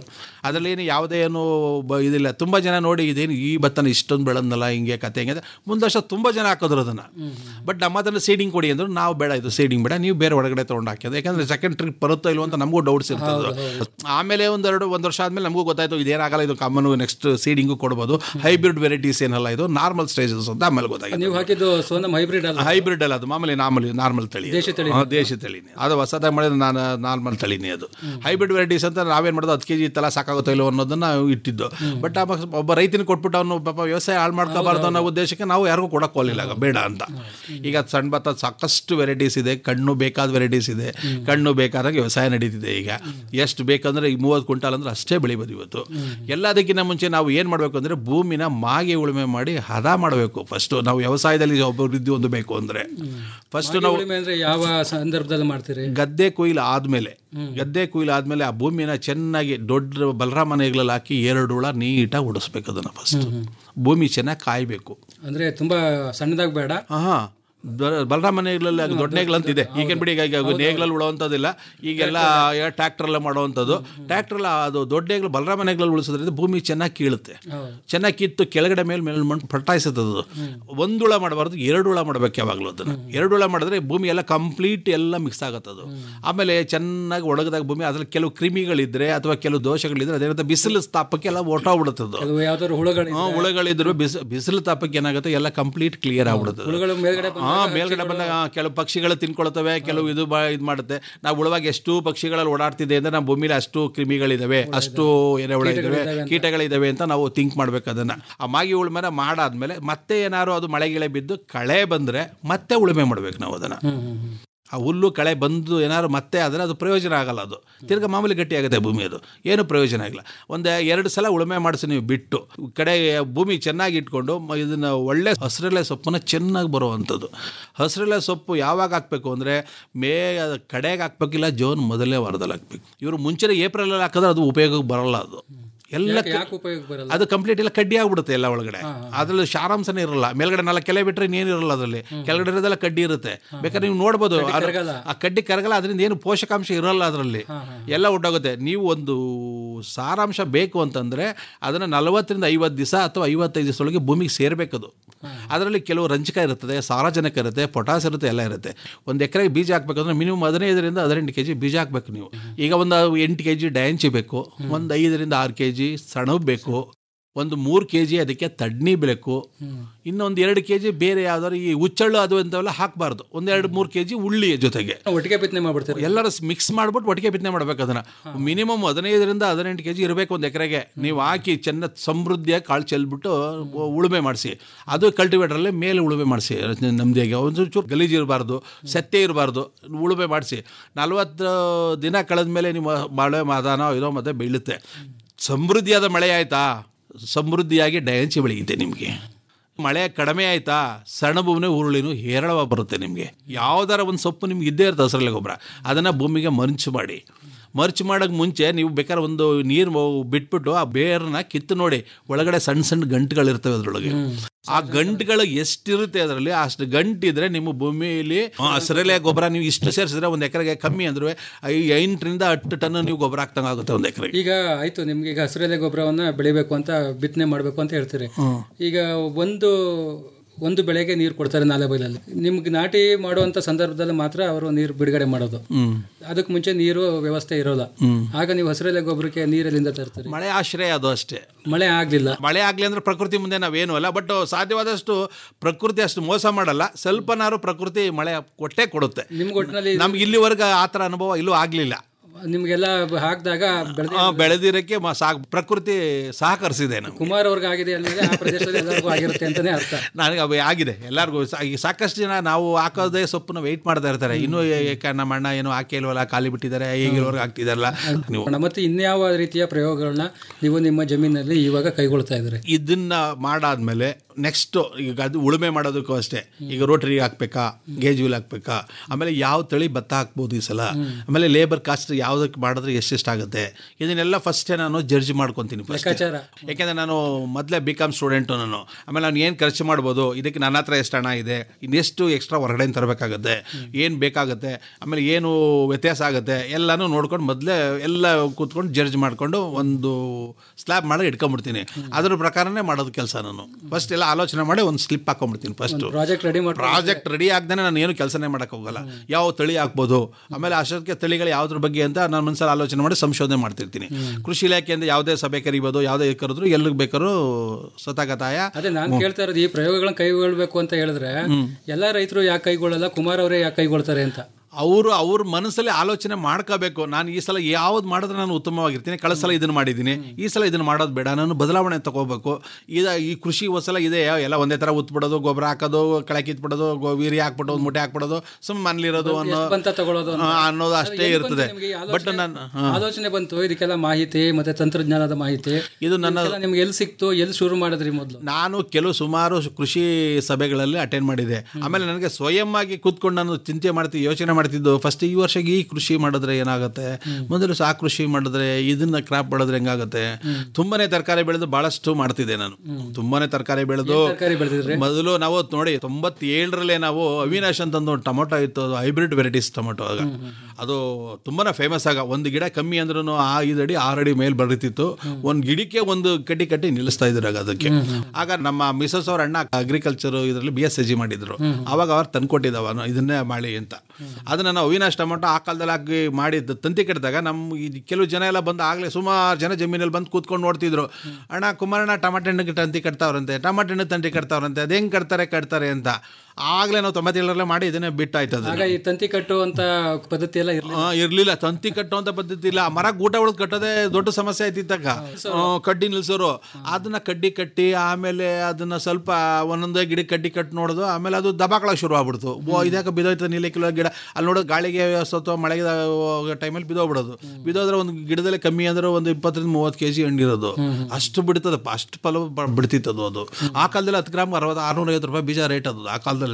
ಅದರಲ್ಲಿ ಏನು ಯಾವುದೇ ಏನು ಬ- ಇದಿಲ್ಲ ತುಂಬ ಜನ ನೋಡಿ ಇದೇನು ಈ ಭತ್ತನ ಇಷ್ಟೊಂದು ಬೆಳೆದ್ನಲ್ಲ ಹಿಂಗೆ ಕತೆ ಹಿಂಗೆ ಮುಂದೆ ವರ್ಷ ತುಂಬ ಜನ ಹಾಕಿದ್ರು ಅದನ್ನು ಬಟ್ ನಮ್ಮ ಅದನ್ನು ಸೀಡಿಂಗ್ ಕೊಡಿ ಅಂದ್ರು ನಾವು ಬೇಡ ಇದು ಸೀಡಿಂಗ್ ಬೇಡ ನೀವು ಬೇರೆ ಒಳಗಡೆ ತೊಗೊಂಡು ಹಾಕಿದ್ದು ಯಾಕಂದರೆ ಸೆಕೆಂಡ್ ಟ್ರಿಪ್ ಬರುತ್ತೋ ಇಲ್ವೋ ಅಂತ ನಮಗೂ ಡೌಟ್ಸ್ ಇರ್ತದೆ ಆಮೇಲೆ ಒಂದೆರಡು ಒಂದು ವರ್ಷ ಆದಮೇಲೆ ನಮಗೂ ಗೊತ್ತಾಯ್ತು ಇದೇನಾಗಲ್ಲ ಇದು ಕಾಮನ್ ನೆಕ್ಸ್ಟ್ ಸೀಡಿಂಗು ಕೊಡ್ಬೋದು ಹೈಬ್ರಿಡ್ ವೆರೈಟೀಸ್ ಏನಲ್ಲ ಇದು ನಾರ್ಮಲ್ ಸ್ಟೇಜಸ್ ಅಂತ ಆಮೇಲೆ ಗೊತ್ತಾಯ್ತು ನೀವು ಹಾಕಿದ್ದು ಸೋನಮ್ ಹೈಬ್ರಿಡ್ ಅಲ್ಲ ಹೈಬ್ರಿಡ್ ಅಲ್ಲ ಅದು ಮಾಮೂಲಿ ನಾರ್ಮಲ್ ನಾರ್ಮಲ್ ತಳಿ ದೇಶಿ ತಳಿ. ಹಾ, ದೇಶಿ ತಳಿನೇ ಅದು ಹೊಸದಾಗಿ ಮಾಡಿದ ನಾನು ನಾರ್ಮಲ್ ತಳಿನೇ ಅದು ಹೈಬ್ರಿಡ್ ವೆರೈಟೀಸ್ ಅಂತ ನಾವೇನು ಮಾಡೋದು ಹತ್ತು ಕೆ ಜಿ ಇತ್ತಲ್ಲ ಸಾಕಾಗುತ್ತೋ ಇಲ್ಲೋ ಅನ್ನೋದನ್ನ ನಾವು ಇಟ್ಟಿದ್ದು ಬಟ್ ಆ ಮಕ್ಸ್- ಒಬ್ಬ ರೈತನಿಗೆ ಕೊಟ್ಬಿಟ್ಟು ಅವನು ಪಾಪ ವ್ಯವಸಾಯ ಹಾಳು ಮಾಡ್ಕೋಬಾರ್ದು ಅನ್ನೋ ಉದ್ದೇಶಕ್ಕೆ ನಾವು ಯಾರಿಗೂ ಕೊಡಕ್ಕೆ ಹೋಗಲಿಲ್ಲ ಆಗ, ಬೇಡ ಅಂತ ಈಗ ಸಣ್ಣ ಭತ್ತ ಸಾಕಷ್ಟು ವೆರೈಟೀಸ್ ಇದೆ ಕಣ್ಣು ಬೇಕಾದ ವೆರೈಟೀಸ್ ಇದೆ ಕಣ್ಣು ಬೇಕಾದಾಗ ವ್ಯವಸಾಯ ನಡೀತಿದೆ ಈಗ ಎಷ್ಟು ಬೇಕಂದ್ರೆ ಈ ಮೂವತ್ತು ಕ್ವಿಂಟಾಲ್ ಅಂದ್ರೆ ಅಷ್ಟೇ ಬೆಳಿಬೋದು ಇವತ್ತು ಎಲ್ಲದಕ್ಕಿಂತ ಮುಂಚೆ ನಾವು ಏನು ಮಾಡಬೇಕು ಅಂದರೆ ಭೂಮಿನ ಮಾಗಿ ಉಳುಮೆ ಮಾಡಿ ಹದ ಮಾಡಬೇಕು ಫಸ್ಟು ನಾವು ವ್ಯವಸಾಯದಲ್ಲಿ ಅಭಿವೃದ್ಧಿ ಹೊಂದಬೇಕು ಅಂದರೆ ಫಸ್ಟ್ ನಾವು ಉಳುಮೆ ಅಂದ್ರೆ ಯಾವ ಸಂದರ್ಭದಲ್ಲಿ ಮಾಡ್ತೀರಿ ಗದ್ದೆ ಕೊಯ್ಲು ಆದಮೇಲೆ ಗದ್ದೆ ಕೊಯ್ಲು ಆದಮೇಲೆ ಆ ಭೂಮಿನ ಚೆನ್ನಾಗಿ ದೊಡ್ಡ ಬಲರಾಮ ನೇಗ್ಲಲ್ಲಿ ಹಾಕಿ ಎರಡು ಹುಳ ನೀಟಾಗಿ ಉಡಿಸ್ಬೇಕು ಅದನ್ನು ಫಸ್ಟ್ ಭೂಮಿ ಚೆನ್ನಾಗಿ ಕಾಯಬೇಕು ಅಂದ್ರೆ ತುಂಬಾ ಸಣ್ಣದಾಗಿ ಬೇಡ ಹಾಂ ಬಲರಾಮ ನೇಗ್ಲಲ್ಲಿ ಅದು ದೊಡ್ಡ ನೇಗ್ಲು ಅಂತಿದೆ ಈಗ ಬಿಡಿ ಈಗ ಈಗ ನೇಗ್ಲಲ್ಲಿ ಉಳುವಂಥದ್ದಿಲ್ಲ ಈಗೆಲ್ಲ ಟ್ರ್ಯಾಕ್ಟ್ರಲ್ಲೇ ಮಾಡುವಂಥದ್ದು ಟ್ರ್ಯಾಕ್ಟ್ರಲ್ಲ ಅದು ದೊಡ್ಡ ನೇಗ್ಲು ಬಲರಾಮ ನೇಗ್ಲಲ್ಲಿ ಉಳಿಸೋದ್ರಿಂದ ಭೂಮಿ ಚೆನ್ನಾಗಿ ಕೀಳುತ್ತೆ ಹೌದು. ಚೆನ್ನಾಗಿ ಕಿತ್ತು ಕೆಳಗಡೆ ಮೇಲೆ ಮೇಲೆ ಮಣ್ಣು ಪಟಾಯಿಸುತ್ತೆ ಅದು ಒಂದು ಹುಳ ಮಾಡಬಾರ್ದು ಎರಡು ಹುಳ ಮಾಡ್ಬೇಕು ಯಾವಾಗಲೂ ಅದನ್ನು ಎರಡು ಹುಳ ಮಾಡಿದ್ರೆ ಭೂಮಿ ಎಲ್ಲ ಕಂಪ್ಲೀಟ್ ಎಲ್ಲ ಮಿಕ್ಸ್ ಆಗುತ್ತೆ ಅದು ಆಮೇಲೆ ಚೆನ್ನಾಗಿ ಒಣಗಿದಾಗ ಭೂಮಿ ಅದ್ರಲ್ಲಿ ಕೆಲವು ಕ್ರಿಮಿಗಳಿದ್ರೆ ಅಥವಾ ಕೆಲವು ದೋಷಗಳಿದ್ರೆ ಅದೇನಂತ ಬಿಸಿಲು ತಾಪಕ್ಕೆ ಎಲ್ಲ ಹೊಟ್ಟೋಗ್ಬಿಡುತ್ತೆ ಅದು ಕೆಲವು ಯಾವ್ದಾದ್ರು ಹುಳುಗಳು ಹಾ, ಹುಳುಗಳಿದ್ರು ಬಿಸಿ ಬಿಸಿಲು ತಾಪಕ್ಕೆ ಏನಾಗುತ್ತೆ ಎಲ್ಲ ಕಂಪ್ಲೀಟ್ ಕ್ಲಿಯರ್ ಆಗ್ಬಿಡುತ್ತೆ ಅದು. ಹುಳುಗಳು ಮೇಲ್ಗಡೆ ಬಂದಾಗ ಹಾ ಮೇಲ್ಗಡೆ ಬಂದಾಗ ಆ, ಕೆಲವು ಪಕ್ಷಿಗಳು ತಿನ್ಕೊಳ್ತವೆ ಕೆಲವು ಇದು ಬಾ ಇದು ಮಾಡುತ್ತೆ ನಾವು ಉಳುವಾಗ ಎಷ್ಟು ಪಕ್ಷಿಗಳಲ್ಲಿ ಓಡಾಡ್ತಿದೆ ಅಂದ್ರೆ ನಮ್ಮ ಭೂಮಿಲಿ ಅಷ್ಟು ಕ್ರಿಮಿಗಳಿದಾವೆ ಅಷ್ಟು ಎರೆಹುಳ ಇದಾವೆ ಕೀಟಗಳಿದಾವೆ ಅಂತ ನಾವು ಥಿಂಕ್ ಮಾಡ್ಬೇಕು ಅದನ್ನ ಆ ಮಾಗಿ ಉಳುಮೆನ ಮಾಡಾದ್ಮೇಲೆ ಮತ್ತೆ ಏನಾದ್ರು ಅದು ಮಳೆ ಗಿಳೆ ಬಿದ್ದು ಕಳೆ ಬಂದ್ರೆ ಮತ್ತೆ ಉಳುಮೆ ಮಾಡ್ಬೇಕು ನಾವು ಅದನ್ನ ಹ್ಮ್ ಹ್ಮ್ ಹ್ಮ್. ಆ ಹುಲ್ಲು ಕಳೆ ಬಂದು ಏನಾದ್ರು ಮತ್ತೆ ಆದರೆ ಅದು ಪ್ರಯೋಜನ ಆಗಲ್ಲ ಅದು ತಿರ್ಗಾ ಮಾಮೂಲಿ ಗಟ್ಟಿ ಆಗುತ್ತೆ ಭೂಮಿ ಅದು ಏನು ಪ್ರಯೋಜನ ಆಗಿಲ್ಲ ಒಂದು ಎರಡು ಸಲ ಉಳುಮೆ ಮಾಡಿಸಿ ನೀವು ಬಿಟ್ಟು ಕಡೆ ಭೂಮಿ ಚೆನ್ನಾಗಿ ಇಟ್ಕೊಂಡು ಮ- ಇದನ್ನ ಒಳ್ಳೆ ಹಸಿರೆಲೆ ಸೊಪ್ಪನ್ನ ಚೆನ್ನಾಗಿ ಬರುವಂಥದ್ದು ಹಸಿರೆಲೆ ಸೊಪ್ಪು ಯಾವಾಗ ಹಾಕಬೇಕು ಅಂದರೆ ಮೇ ಕಡೆಗೆ ಹಾಕ್ಬೇಕಿಲ್ಲ ಜೂನ್ ಮೊದಲನೇ ವಾರದಲ್ಲಿ ಹಾಕ್ಬೇಕು ಇವರು ಮುಂಚೆನೇ ಏಪ್ರಿಲಲ್ಲಿ ಹಾಕಿದ್ರೆ ಅದು ಉಪಯೋಗಕ್ಕೆ ಬರಲ್ಲ ಅದು ಎಲ್ಲ ಯಾಕೆ- ಯಾಕೆ ಉಪಯೋಗ ಬರಲ್ಲ ಅದು ಕಂಪ್ಲೀಟ್ ಎಲ್ಲ ಕಡ್ಡಿ ಆಗ್ಬಿಡುತ್ತೆ ಎಲ್ಲ ಒಳಗಡೆ ಅದ್ರಲ್ಲಿ ಸಾರಾಂಶನೇ ಇರಲ್ಲ ಮೇಲ್ಗಡೆ ನಾಲ್ಕು ಕೆಲೆ ಬಿಟ್ಟರೆ ಇನ್ನೇನು ಇರಲ್ಲ ಅದರಲ್ಲಿ ಕೆಳಗಡೆ ಇರೋದೆಲ್ಲ ಕಡ್ಡಿ ಇರುತ್ತೆ ಬೇಕಾದ್ರೆ ನೀವು ನೋಡ್ಬೋದು ಅದು- ಕರಗಲ್ಲ. ಆ ಕಡ್ಡಿ ಕರಗಲ್ಲ ಅದರಿಂದ ಏನು ಪೋಷಕಾಂಶ ಇರಲ್ಲ ಅದರಲ್ಲಿ ಎಲ್ಲ ಒಟ್ಟೋಗುತ್ತೆ ನೀವು ಒಂದು ಸಾರಾಂಶ ಬೇಕು ಅಂತಂದರೆ ಅದನ್ನು ನಲವತ್ತರಿಂದ ಐವತ್ತು ದಿವಸ ಅಥವಾ ಐವತ್ತೈದು ದಿವಸದೊಳಗೆ ಭೂಮಿಗೆ ಸೇರಬೇಕದು ಅದರಲ್ಲಿ ಕೆಲವು ರಂಜಕ ಇರುತ್ತದೆ ಸಾರಜನಕ ಇರುತ್ತೆ ಪೊಟಾಸ್ ಇರುತ್ತೆ ಎಲ್ಲ ಇರುತ್ತೆ ಒಂದು ಎಕರೆಗೆ ಬೀಜ ಹಾಕ್ಬೇಕಂದ್ರೆ ಮಿನಿಮಮ್ ಹದಿನೈದರಿಂದ ಹದಿನೆಂಟು ಕೆ ಜಿ ಬೀಜ ಹಾಕ್ಬೇಕು ನೀವು ಈಗ ಒಂದು ಎಂಟು ಕೆ ಜಿ ಡಯಾಂಚಿ ಬೇಕು ಒಂದು ಐದರಿಂದ ಆರು ಕೆ ಜಿ ಸೆಣಬು ಬೇಕು ಒಂದು ಮೂರು ಕೆ ಜಿ ಅದಕ್ಕೆ ತಡ್ನಿ ಬೇಕು ಇನ್ನೊಂದು ಎರಡು ಕೆ ಜಿ ಬೇರೆ ಯಾವ್ದಾದ್ರು ಈ ಹುಚ್ಚಳ್ಳು ಅದು ಅಂತೆಲ್ಲ ಹಾಕಬಾರ್ದು ಒಂದೆರಡು ಮೂರು ಕೆ ಜಿ ಉಳ್ಳಿ ಜೊತೆಗೆ ಒಟ್ಟಿಗೆ ಬಿತ್ತನೆ ಮಾಡ್ಬಿಡ್ತೀರಿ ಎಲ್ಲರೂ ಮಿಕ್ಸ್ ಮಾಡ್ಬಿಟ್ಟು ಒಟ್ಟಿಗೆ ಬಿತ್ತನೆ ಮಾಡ್ಬೇಕು ಅದನ್ನ ಮಿನಿಮಮ್ ಹದಿನೈದರಿಂದ ಹದಿನೆಂಟು ಕೆ ಜಿ ಇರಬೇಕು ಒಂದು ಎಕರೆಗೆ ನೀವು ಹಾಕಿ ಚೆನ್ನ ಸಮೃದ್ಧಿಯಾಗಿ ಕಾಳು ಚೆಲ್ಬಿಟ್ಟು ಉಳುಮೆ ಮಾಡಿಸಿ ಅದು ಕಲ್ಟಿವೇಟ್ರಲ್ಲೇ ಮೇಲೆ ಉಳುಮೆ ಮಾಡಿಸಿ ನಮ್ಮದಿಗೆ ಒಂದು ಚೂರು ಗಲೀಜು ಇರಬಾರ್ದು ಸತ್ಯ ಇರಬಾರ್ದು ಉಳುಮೆ ಮಾಡಿಸಿ ನಲ್ವತ್ತು ದಿನ ಕಳೆದ ಮೇಲೆ ನಿಮ್ಮ ಮಳೆ ಮಾದಾನ ಇದೋ ಮತ್ತೆ ಬೀಳುತ್ತೆ ಸಮೃದ್ಧಿಯಾದ ಮಳೆ ಆಯಿತಾ ಸಮೃದ್ಧಿಯಾಗಿ ಡಯಾಂಚಿ ಬೆಳೆಯುತ್ತೆ ನಿಮಗೆ ಮಳೆ ಕಡಿಮೆ ಆಯ್ತಾ ಸೆಣಬುನೇ ಉರುಳಿನೂ ಹೇರಳವಾಗಿ ಬರುತ್ತೆ ನಿಮಗೆ ಯಾವ್ದಾರ ಒಂದು ಸೊಪ್ಪು ನಿಮ್ಗೆ ಇದ್ದೇ ಇರುತ್ತೆ ಹಸಿರಲೆ ಗೊಬ್ಬರ ಅದನ್ನು ಭೂಮಿಗೆ ಮರ್ಚು ಮಾಡಿ ಮರ್ಚ್ ಮಾಡೋಕ್ಕೆ ಮುಂಚೆ ನೀವು ಬೇಕಾದ್ರೆ ಒಂದು ನೀರು ಬಿಟ್ಬಿಟ್ಟು ಆ ಬೇರನ್ನ ಕಿತ್ತು ನೋಡಿ ಒಳಗಡೆ ಸಣ್ಣ ಸಣ್ಣ ಗಂಟುಗಳಿರ್ತವೆ ಅದರೊಳಗೆ ಆ ಗಂಟುಗಳು ಎಷ್ಟಿರುತ್ತೆ ಅದರಲ್ಲಿ ಅಷ್ಟು ಗಂಟಿದ್ರೆ ನಿಮ್ಮ ಭೂಮಿಯಲ್ಲಿ ಹಸಿರೆಲೆ ಗೊಬ್ಬರ ನೀವು ಇಷ್ಟು ಸೇರಿಸಿದ್ರೆ ಒಂದು ಎಕರೆಗೆ ಕಮ್ಮಿ ಅಂದ್ರೆ ಐ ಎಂಟರಿಂದ ಹತ್ತು ಟನ್ ನೀವು ಗೊಬ್ಬರ ಹಾಕ್ದಂಗೆ ಆಗುತ್ತೆ ಒಂದು ಎಕರೆಗೆ ಈಗ ಆಯ್ತು ನಿಮ್ಗೆ ಈಗ ಹಸಿರೆಲೆ ಗೊಬ್ಬರವನ್ನ ಬೆಳಿಬೇಕು ಅಂತ ಬಿತ್ತನೆ ಮಾಡಬೇಕು ಅಂತ ಹೇಳ್ತೀರಿ ಈಗ ಒಂದು ಒಂದು ಬೆಳೆಗೆ ನೀರು ಕೊಡ್ತಾರೆ ನಾಲೆ ಬೈಲಲ್ಲಿ ನಿಮ್ಗೆ ನಾಟಿ ಮಾಡುವಂತ ಸಂದರ್ಭದಲ್ಲಿ ಮಾತ್ರ ಅವರು ನೀರು ಬಿಡುಗಡೆ ಮಾಡೋದು ಅದಕ್ಕೆ ಮುಂಚೆ ನೀರು ವ್ಯವಸ್ಥೆ ಇರೋಲ್ಲ ಆಗ ನೀವು ಹಸಿರೆಲೆ ಗೊಬ್ಬರಕ್ಕೆ ನೀರೆಲ್ಲಿಂದ ತರ್ತೀರಿ ಮಳೆ ಆಶ್ರಯ ಅದು ಅಷ್ಟೇ ಮಳೆ ಆಗ್ಲಿಲ್ಲ ಮಳೆ ಆಗಲಿ ಅಂದ್ರೆ ಪ್ರಕೃತಿ ಮುಂದೆ ನಾವೇನು ಅಲ್ಲ ಬಟ್ ಸಾಧ್ಯವಾದಷ್ಟು ಪ್ರಕೃತಿ ಅಷ್ಟು ಮೋಸ ಮಾಡಲ್ಲ ಸ್ವಲ್ಪನಾರು ಪ್ರಕೃತಿ ಮಳೆ ಕೊಟ್ಟೇ ಕೊಡುತ್ತೆ ನಿಮ್ಗೆ ಒಟ್ಟಿನಲ್ಲಿ ನಮ್ಗೆ ಇಲ್ಲಿವರೆಗೆ ಆ ಥರ ಅನುಭವ ಇಲ್ಲೂ ಆಗಲಿಲ್ಲ ನಿಮ್ಗೆಲ್ಲ ಹಾಕಿದಾಗ ಬೆಳೆದ ಬೆಳೆದಿರಕ್ಕೆ ಮ- ಸಾಕ್ ಪ್ರಕೃತಿ ಸಹಕರಿಸಿದೆ ನಮ್ಗೆ ಕುಮಾರ್ ಅವ್ರಿಗೆ ಆಗಿದೆ ಅಂದ್ರೆ ಆ ಪ್ರದೇಶದಲ್ಲಿ ಎಲ್ಲರಿಗೂ ಆಗಿರುತ್ತೆ ಅಂತಾನೆ ಅರ್ಥ ನನಗೆ ಅವು ಆಗಿದೆ ಎಲ್ಲರಿಗೂ ಸಾ- ಈಗ ಸಾಕಷ್ಟು ಜನ ನಾವು ಹಾಕೋದೇ ಸೊಪ್ಪನ್ನ ವೆಯ್ಟ್ ಮಾಡ್ತಾ ಇರ್ತಾರೆ ಇನ್ನೂ ಏಕ ನಮ್ಮ ಅಣ್ಣ ಏನೋ ಹಾಕೇ ಇಲ್ವಲ್ಲ ಖಾಲಿ ಬಿಟ್ಟಿದ್ದಾರೆ ಈಗಿಲ್ವರೆಗೆ ಆಗ್ತಿದಾರಲ್ಲ ನೀವು ಮತ್ತೆ ಇನ್ಯಾವ ರೀತಿಯ ಪ್ರಯೋಗಗಳನ್ನ ನೀವು ನಿಮ್ಮ ಜಮೀನಲ್ಲಿ ಇವಾಗ ಕೈಗೊಳ್ತಾ ಇದ್ರಿ ಇದನ್ನ ಮಾಡಾದ್ಮೇಲೆ ನೆಕ್ಸ್ಟು ಈಗ ಅದು ಉಳುಮೆ ಮಾಡೋದಕ್ಕೂ ಅಷ್ಟೇ ಈಗ ರೋಟರಿ ಹಾಕ್ಬೇಕಾ ಗೇಜ್ ವೀಲ್ ಹಾಕ್ಬೇಕಾ ಆಮೇಲೆ ಯಾವ ತಳಿ ಭತ್ತ ಹಾಕ್ಬೋದು ಈ ಸಲ ಆಮೇಲೆ ಲೇಬರ್ ಕಾಸ್ಟ್ ಯಾವುದಕ್ಕೆ ಮಾಡಿದ್ರೆ ಎಷ್ಟೆಷ್ಟಾಗುತ್ತೆ ಇದನ್ನೆಲ್ಲ ಫಸ್ಟೇ ನಾನು ಜಡ್ಜ್ ಮಾಡ್ಕೊತೀನಿ ಫಸ್ಟ್ ಲೆಕ್ಕಾಚಾರ ಯಾಕೆಂದರೆ ನಾನು ಮೊದಲೇ ಬಿ ಕಾಮ್ ಸ್ಟೂಡೆಂಟು ನಾನು ಆಮೇಲೆ ನಾನು ಏನು ಖರ್ಚು ಮಾಡ್ಬೋದು ಇದಕ್ಕೆ ನನ್ನ ಹತ್ರ ಎಷ್ಟು ಹಣ ಇದೆ ಇನ್ನೆಷ್ಟು ಎಕ್ಸ್ಟ್ರಾ ಹೊರಗಡೆಯಿಂದ ತರಬೇಕಾಗತ್ತೆ ಏನು ಬೇಕಾಗುತ್ತೆ ಆಮೇಲೆ ಏನು ವ್ಯತ್ಯಾಸ ಆಗುತ್ತೆ ಎಲ್ಲನೂ ನೋಡ್ಕೊಂಡು ಮೊದಲೇ ಎಲ್ಲ ಕೂತ್ಕೊಂಡು ಜಡ್ಜ್ ಮಾಡಿಕೊಂಡು ಒಂದು ಸ್ಲ್ಯಾಬ್ ಮಾಡಿ ಇಟ್ಕೊಂಡ್ಬಿಡ್ತೀನಿ ಅದ್ರ ಪ್ರಕಾರನೇ ಮಾಡೋದು ಕೆಲಸ ನಾನು ಫಸ್ಟ್ ಎಲ್ಲ ಆಲೋಚನೆ ಮಾಡಿ ಒಂದು ಸ್ಲಿಪ್ ಹಾಕೊಂಡ್ಬಿಡ್ತೀನಿ ಫಸ್ಟು ಪ್ರಾಜೆಕ್ಟ್ ರೆಡಿ ಮಾಡಿ ಪ್ರಾಜೆಕ್ಟ್ ರೆಡಿ ಆಗ್ದೇ ನಾನು ಏನು ಕೆಲಸನೇ ಮಾಡಕ್ಕೆ ಹೋಗಲ್ಲ ಯಾವ ತಳಿ ಹಾಕ್ಬೋದು ಆಮೇಲೆ ಅಷ್ಟೊತ್ತಿಗೆ ತಳಿಗಳು ಯಾವುದ್ರ ಬಗ್ಗೆ ಅಂತ ನಾನು ಮನಸ್ಸಲ್ಲಿ ಆಲೋಚನೆ ಮಾಡಿ ಸಂಶೋಧನೆ ಮಾಡ್ತಿರ್ತೀನಿ ಕೃಷಿ ಇಲಾಖೆಯಿಂದ ಯಾವುದೇ ಸಭೆ ಕರಿಬೋದು ಯಾವುದೇ ಕರೆದ್ರು ಎಲ್ಲಿಗೆ ಬೇಕಾದ್ರೂ ಸತಾಗತಾಯ ಅದೇ ನಾನು ಕೇಳ್ತಾ ಇರೋದು ಈ ಪ್ರಯೋಗಗಳನ್ನ ಕೈಗೊಳ್ಬೇಕು ಅಂತ ಹೇಳಿದ್ರೆ ಎಲ್ಲಾ ರೈತರು ಯಾಕೆ ಕೈಗೊಳ್ಳಲ್ಲ ಕುಮಾರ್ ಅವರೇ ಯಾಕೆ ಕೈಗೊಳ್ತಾರೆ ಅಂತ ಅವರು ಅವ್ರ ಮನಸ್ಸಲ್ಲಿ ಆಲೋಚನೆ ಮಾಡ್ಕೋಬೇಕು ನಾನು ಈ ಸಲ ಯಾವ್ದು ಮಾಡಿದ್ರೆ ನಾನು ಉತ್ತಮವಾಗಿರ್ತೀನಿ ಕಳೆದ ಸಲ ಇದನ್ನು ಮಾಡಿದ್ದೀನಿ ಈ ಸಲ ಇದನ್ನು ಮಾಡೋದು ಬೇಡ ನಾನು ಬದಲಾವಣೆ ತಗೋಬೇಕು ಈಗ ಈ ಕೃಷಿ ಒಂದ್ಸಲ ಇದೆ ಎಲ್ಲ ಒಂದೇ ಥರ ಉತ್ಬಿಡೋದು ಗೊಬ್ಬರ ಹಾಕೋದು ಕಳೆ ಕಿತ್ಬಿಡೋದು ಗೋ ವೀರ್ಯ ಹಾಕ್ಬಿಡೋದು ಒಂದು ಮುಟ್ಟೆ ಹಾಕ್ಬಿಡೋದು ಸುಮ್ಮನೆ ಮನೇಲಿರೋದು ಅನ್ನೋ ಬಂತ ತಗೊಳ್ಳೋದು ಅಂತ. ಆ, ಅನ್ನೋದು ಅಷ್ಟೇ ಎಲ್ಲಿ ಬಂತು ಇರ್ತದೆ ನಿಮ್ಗೆ ಈ ಬಟ್ ಆಲೋಚನೆ- ನಾನು ಆಲೋಚನೆ ಬಂತು ಇದಕ್ಕೆಲ್ಲ ಮಾಹಿತಿ ಮತ್ತೆ ತಂತ್ರಜ್ಞಾನದ ಮಾಹಿತಿ ಇದು ನನ್ನ ಇದಕ್ಕೆಲ್ಲ ನಿಮ್ಗೆ ಎಲ್ಲಿ ಸಿಕ್ತು ಎಲ್ಲಿ ಶುರು ಮಾಡಿದ್ರಿ ಮೊದಲು ನಾನು ಕೆಲವು ಸುಮಾರು ಕೃಷಿ ಸಭೆಗಳಲ್ಲಿ ಅಟೆಂಡ್ ಮಾಡಿದೆ ಆಮೇಲೆ ನನಗೆ ಸ್ವಯಂ ಆಗಿ ಕೂತ್ಕೊಂಡು ನಾನು ಚಿಂತೆ ಮಾಡ್ತಿದ್ದೆ ಯೋಚನೆ ಮಾಡ್ತಿದ್ದು ಫಸ್ಟ್ ಈ ವರ್ಷಕ್ಕೆ ಈ ಕೃಷಿ ಮಾಡಿದ್ರೆ ಏನಾಗುತ್ತೆ ಮೊದಲು ಸಾ ಕೃಷಿ ಮಾಡಿದ್ರೆ ಇದನ್ನ ಕ್ರಾಪ್ ಮಾಡಿದ್ರೆ ಹೆಂಗಾಗುತ್ತೆ ತುಂಬಾನೇ ತರಕಾರಿ ಬೆಳೆದು ಬಹಳಷ್ಟು ಮಾಡ್ತಿದ್ದೆ ನಾನು ತುಂಬಾನೇ ತರಕಾರಿ ಬೆಳೆದು ತರಕಾರಿ ಬೆಳೆದಿದ್ರಿ ಮೊದಲು ನಾವು ನೋಡಿ ತೊಂಬತ್ತೇಳರಲ್ಲೇ ನಾವು ಅವಿನಾಶ್ ಅಂತಂದು ಒಂದು ಟೊಮೊಟೊ ಇತ್ತು ಅದು ಹೈಬ್ರಿಡ್ ವೆರೈಟೀಸ್ ಟೊಮೊಟೊ ಆಗ ಅದು ತುಂಬಾನೇ ಫೇಮಸ್ ಆಗ ಒಂದು ಗಿಡ ಕಮ್ಮಿ ಅಂದ್ರೂ ಆ ಐದು ಅಡಿ ಆರು ಅಡಿ ಮೇಲೆ ಬರೀತಿತ್ತು ಒಂದು ಗಿಡಕ್ಕೆ ಒಂದು ಕಡ್ಡಿ ಕಟ್ಟಿ ನಿಲ್ಲಿಸ್ತಾ ಇದ್ರು ಆಗ ಅದಕ್ಕೆ ಆಗ ನಮ್ಮ ಮಿಸಸ್ ಅವ್ರ ಅಣ್ಣ ಅಗ್ರಿಕಲ್ಚರ್ ಇದರಲ್ಲಿ ಬಿ ಎಸ್ ಎಸ್ ಜಿ ಮಾಡಿದ್ರು ಅವಾಗ ಅವ್ರು ತಂದ್ಕೊಟ್ಟಿದ್ದವ ಇದನ್ನೇ ಮಾಡಿ ಅಂತ ಅದನ್ನ ನಾವು ಅವಿನಾಶ್ ಟೊಮೊಟೊ ಆ ಕಾಲದಲ್ಲಿ ಹಾಕಿ ಮಾಡಿ ತ- ತಂತಿ ಕಟ್ಟಿದಾಗ ನಮ್ಮ ಈ ಕೆಲವು ಜನ ಎಲ್ಲ ಬಂದು ಆಗಲೇ ಸುಮಾರು ಜನ ಜಮೀನಲ್ಲಿ ಬಂದು ಕೂತ್ಕೊಂಡು ನೋಡ್ತಿದ್ರು ಅಣ್ಣ ಕುಮಾರಣ್ಣ ಟಮಾಟೆ ಹಣ್ಣಿಗೆ ತಂತಿ ಕಟ್ತಾವ್ರಂತೆ ಟಮಾಟೆ ಹಣ್ಣು ತಂತಿ ಕಟ್ತಾವ್ರಂತೆ ಅದು ಹೆಂಗೆ ಕಟ್ತಾರೆ ಕಟ್ತಾರೆ ಅಂತ ಆಗಲೇ ನಾವು ತೊಂಬತ್ತೇಳರಲ್ಲೇ ಮಾಡಿ ಇದನ್ನೇ ಬಿಟ್ಟಾಯ್ತದ ಆಗ ಈ ತಂತಿ ಕಟ್ಟುವಂತ ಪದ್ಧತಿ ಎಲ್ಲ ಇರ್ಲಿಲ್ಲ ಇರ್ಲಿಲ್ಲ ತಂತಿ ಕಟ್ಟುವಂತ ಪದ್ಧತಿ ಇಲ್ಲ ಮರ ಗೂಟ ಹೊಡೆದು ಕಟ್ಟೋದೇ ದೊಡ್ಡ ಸಮಸ್ಯೆ ಆಯ್ತಿತ್ತಾಗ ಕಡ್ಡಿ ನಿಲ್ಸೋರು ಅದನ್ನ ಕಡ್ಡಿ ಕಟ್ಟಿ ಆಮೇಲೆ ಅದನ್ನ ಸ್ವಲ್ಪ ಒಂದೊಂದೇ ಗಿಡ ಕಡ್ಡಿ ಕಟ್ಟಿ ನೋಡೋದು ಆಮೇಲೆ ಅದು ದಬಾಕಳಕ್ಕೆ ಶುರು ಆಗ್ಬಿಡ್ತು ಓ ಇದ್ಯಾಕೆ ಬಿದೋಯ್ತು ನೀಲಿ ಕಿಲೋ ಗಿಡ ಅಲ್ಲಿ ನೋಡೋದು ಗಾಳಿಗೆ ಅಥವಾ ಮಳೆಗೆ ಟೈಮಲ್ಲಿ ಬಿದೋಗ್ಬಿಡೋದು ಬಿದೋದ್ರೆ ಒಂದು ಗಿಡದಲ್ಲಿ ಕಮ್ಮಿ ಅಂದ್ರೆ ಒಂದು ಇಪ್ಪತ್ತರಿಂದ ಮೂವತ್ತು ಕೆ ಜಿ ಹಣ್ಣಿರೋದು ಅಷ್ಟು ಬಿಡ್ತದಪ್ಪ ಅಷ್ಟು ಫಲ ಬ- ಬಿಡ್ತಿತ್ತದು ಅದು ಆ ಕಾಲದಲ್ಲಿ ಹತ್ತು ಗ್ರಾಮ್ ಅರವತ್ತು ಆರುನೂರ ಐವತ್ತು ರೂಪಾಯಿ ಬೀಜ ರೇಟ್ ಅದು ಆ ಕಾಲದಲ್ಲೇ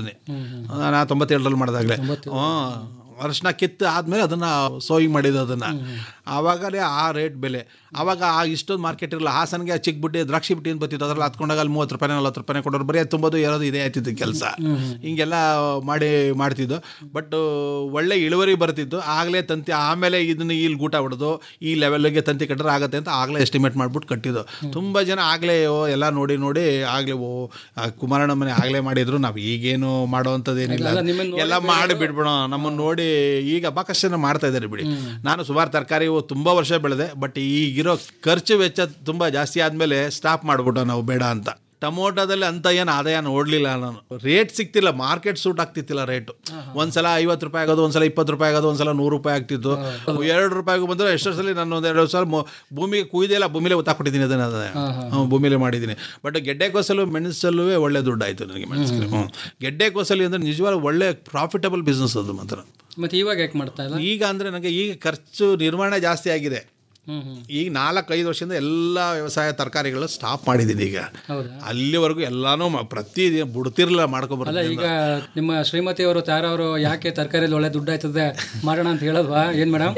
ನಾ ತೊಂಬತ್ತೇಳರಲ್ಲಿ ಮಾಡಿದಾಗಲೇ ಹ್ಞೂ ಅರಶಿನ ಕಿತ್ತು ಆದಮೇಲೆ ಅದನ್ನು ಸೋಯಿಂಗ್ ಮಾಡಿದ್ದು ಅದನ್ನು ಆವಾಗಲೇ ಆ ರೇಟ್ ಬೆಲೆ ಆವಾಗ ಆ ಇಷ್ಟೊಂದು ಮಾರ್ಕೆಟ್ ಇರಲ್ಲ ಹಾಸನ್ಗೆ ಚಿಕ್ಕ ಬುಟ್ಟಿ ದ್ರಾಕ್ಷಿ ಬುಟ್ಟಿ ಅಂತ ಬರ್ತಿತ್ತು ಅದ್ರಲ್ಲಿ ಹತ್ಕೊಂಡಾಗ ಅಲ್ಲಿ ಮೂವತ್ತು ರೂಪಾಯಿ ನಲ್ವತ್ತು ರೂಪಾಯಿ ಕೊಡೋರು ಬರೀ ತುಂಬೋದು ಏರೋದು ಇದೇ ಆಯ್ತಿತ್ತು ಕೆಲಸ ಹಿಂಗೆಲ್ಲ ಮಾಡಿ ಮಾಡ್ತಿದ್ದು ಬಟ್ ಒಳ್ಳೆ ಇಳುವರಿ ಬರ್ತಿತ್ತು ಆಗಲೇ ತಂತಿ ಆಮೇಲೆ ಇದನ್ನು ಇಲ್ಲಿ ಗೂಟ ಹೊಡೆದು ಈ ಲೆವೆಲ್ಗೆ ತಂತಿ ಕಟ್ಟರೆ ಆಗುತ್ತೆ ಅಂತ ಆಗಲೇ ಎಸ್ಟಿಮೇಟ್ ಮಾಡ್ಬಿಟ್ಟು ಕಟ್ಟಿದ್ದು ತುಂಬ ಜನ ಆಗಲೇ ಓ ಎಲ್ಲ ನೋಡಿ ನೋಡಿ ಆಗಲೇ ಓ ಆ ಕುಮಾರಣ್ಣ ಮನೆ ಆಗಲೇ ಮಾಡಿದ್ರು ನಾವು ಈಗೇನು ಮಾಡೋವಂಥದ್ದೇನಿಲ್ಲ ಅಲ್ಲ, ನಿಮ್ಮನ್ನ ನೋಡಿ ಎಲ್ಲ ಮಾಡಿ ಬಿಡ್ಬಿಡೋಣ ನಮ್ಮನ್ನು ನೋಡಿ ಈಗ ಅಬಾಕಷ್ಟು ಜನ ಮಾಡ್ತಾ ಇದ್ದಾರೆ ಬಿಡಿ ನಾನು ಸುಮಾರು ತರಕಾರಿ ತುಂಬ ವರ್ಷ ಬೆಳೆದೆ ಬಟ್ ಈಗಿರೋ ಖರ್ಚು ವೆಚ್ಚ ತುಂಬ ಜಾಸ್ತಿ ಆದಮೇಲೆ ಸ್ಟಾಪ್ ಮಾಡಿಬಿಟ್ಟು ನಾವು ಬೇಡ ಅಂತ ಟಮೋಟೋದಲ್ಲಿ ಅಂತ ಏನು ಆದಾಯ ನೋಡಲಿಲ್ಲ ನಾನು ರೇಟ್ ಸಿಗ್ತಿಲ್ಲ ಮಾರ್ಕೆಟ್ ಸೂಟ್ ಆಗ್ತಿತ್ತಿಲ್ಲ ರೇಟು ಒಂದ್ಸಲ ಐವತ್ತು ರೂಪಾಯಿ ಆಗೋದು ಒಂದ್ಸಲ ಇಪ್ಪತ್ತು ರೂಪಾಯಿ ಆಗೋದು ಒಂದ್ಸಲ ನೂರು ರೂಪಾಯಿ ಆಗ್ತಿತ್ತು ಎರಡು ರೂಪಾಯಿಗೂ ಬಂದರೆ ಎಷ್ಟೋ ಸಲ ನಾನು ಒಂದು ಎರಡು ಸಲ ಮೊ- ಭೂಮಿಗೆ ಕುಯ್ದಿಲ್ಲ ಭೂಮಿಲೇ ಒತ್ತಾಕ್ಬಿಟ್ಟಿದ್ದೀನಿ ಅದನ್ನ ಅದನ್ನ ಹ್ಮ್, ಭೂಮಿಲೇ ಮಾಡಿದ್ದೀನಿ ಬಟ್ ಗೆಡ್ಡೆಕೋಸಲು ಮೆಣಸಲ್ಲೂ ಒಳ್ಳೆ ದುಡ್ಡು ಆಯಿತು ನನಗೆ ಮೆಣಸಿಗೆ ಹ್ಞೂ ಗೆಡ್ಡೆಕೋಸಲಿ ಅಂದರೆ ನಿಜವಾಗ್ಲೂ ಒಳ್ಳೆ ಪ್ರಾಫಿಟಬಲ್ ಬಿಸ್ನೆಸ್ ಅದು ಮಾತ್ರ ಮತ್ತೆ ಇವಾಗ ಯಾಕೆ ಮಾಡ್ತಾ ಇಲ್ಲ ಈಗ ಅಂದರೆ ನನಗೆ ಈಗ ಖರ್ಚು ನಿರ್ವಹಣೆ ಜಾಸ್ತಿ ಆಗಿದೆ ಹ್ಮ್ ಹ್ಮ್ ಈಗ ನಾಲ್ಕೈದು ವರ್ಷದಿಂದ ಎಲ್ಲ ವ್ಯವಸಾಯ ತರಕಾರಿಗಳು ಸ್ಟಾಪ್ ಮಾಡಿದ್ದೀನಿ ಈಗ ಹೌದಾ ಅಲ್ಲಿವರೆಗೂ ಎಲ್ಲಾನು ಮ- ಪ್ರತಿ ದಿನ ಬಿಡ್ತಿರ್ಲಿಲ್ಲ ಅಲ್ಲ ಮಾಡ್ಕೊಬರ್ತೀನಿ ಈಗ ನಿಮ್ಮ ಶ್ರೀಮತಿ ಅವರು ತಾರವರು ಯಾಕೆ ತರಕಾರಿಯಲ್ಲಿ ಒಳ್ಳೆ ದುಡ್ಡು ಆಯ್ತದೆ ಮಾಡೋಣ ಅಂತ ಹೇಳೋದ್ವಾ ಏನ್ ಮೇಡಮ್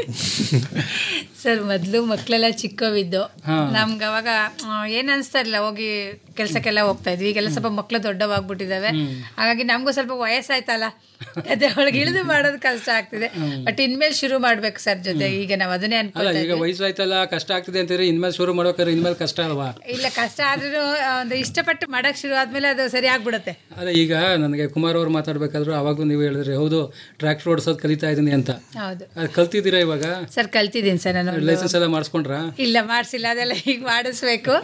ಸರ್ ಮೊದಲು ಮಕ್ಕಳೆಲ್ಲ ಚಿಕ್ಕವಿದ್ದು ನಮ್ಗೆ ಅವಾಗ ಆ, ಏನ್ ಅನ್ಸ್ತಾ ಇರಲಿಲ್ಲ ಹೋಗಿ ಕೆಲ್ಸಕ್ಕೆಲ್ಲ ಹೋಗ್ತಾ ಇದ್ವಿ ಈಗೆಲ್ಲ ಸ್ವಲ್ಪ ಮಕ್ಳು ದೊಡ್ಡವಾಗ್ಬಿಟ್ಟಿದಾವೆ ಹಾಗಾಗಿ ನಮಗೂ ಸ್ವಲ್ಪ ವಯಸ್ಸಾಯ್ತಲ್ಲ ಅದೇ ಒಳಗೆ ಇಳಿದು ಮಾಡೋದು ಕಷ್ಟ ಆಗ್ತಿದೆ ಬಟ್ ಇನ್ಮೇಲೆ ಶುರು ಮಾಡ್ಬೇಕು ಸರ್ ಜೊತೆ ಈಗ ನಾವು ಅದನ್ನೇ ಅಲ್ಲ ಅನ್ಕೊಳ್ತಾ ಈಗ ವಯಸ್ಸಾಯ್ತಲ್ಲ ಕಷ್ಟ ಆಗ್ತಿದೆ ಅಂತೀರಿ ಇನ್ಮೇಲೆ ಶುರು ಮಾಡ್ಬೇಕಾದ್ರೆ ಇನ್ಮೇಲೆ ಕಷ್ಟ ಅಲ್ವಾ ಇಲ್ಲ ಕಷ್ಟ ಆದ್ರೂ ಒಂದು ಇಷ್ಟಪಟ್ಟು ಮಾಡಕ್ ಶುರು ಆದ್ಮೇಲೆ ಅದು ಸರಿ ಆಗ್ಬಿಡುತ್ತೆ ಅದೇ ಈಗ ನನಗೆ ಕುಮಾರ್ ಅವ್ರು ಮಾತಾಡ್ಬೇಕಾದ್ರು ಅವಾಗೂ ನೀವು ಹೇಳಿದ್ರಿ ಹೌದು ಟ್ರ್ಯಾಕ್ಟರ್ ಓಡಿಸೋದು ಕಲಿತಾ ಇದ್ದೀನಿ ಅಂತ ಹೌದು ಅದು ಕಲ್ತಿದ್ದೀರಾ ಇವಾಗ ಸರ್ ಕಲ್ತಿದ್ದೀನಿ ಸರ್ ನಾನು ಲೈಸೆನ್ಸ್ ಎಲ್ಲ ಮಾಡಿಸ್ಕೊಂಡ್ರಾ ಇಲ್ಲ ಮಾಡಿಸಿಲ್ಲ ಅದೆಲ್ಲ ಈಗ ಮಾಡಿಸ್ಬೇಕು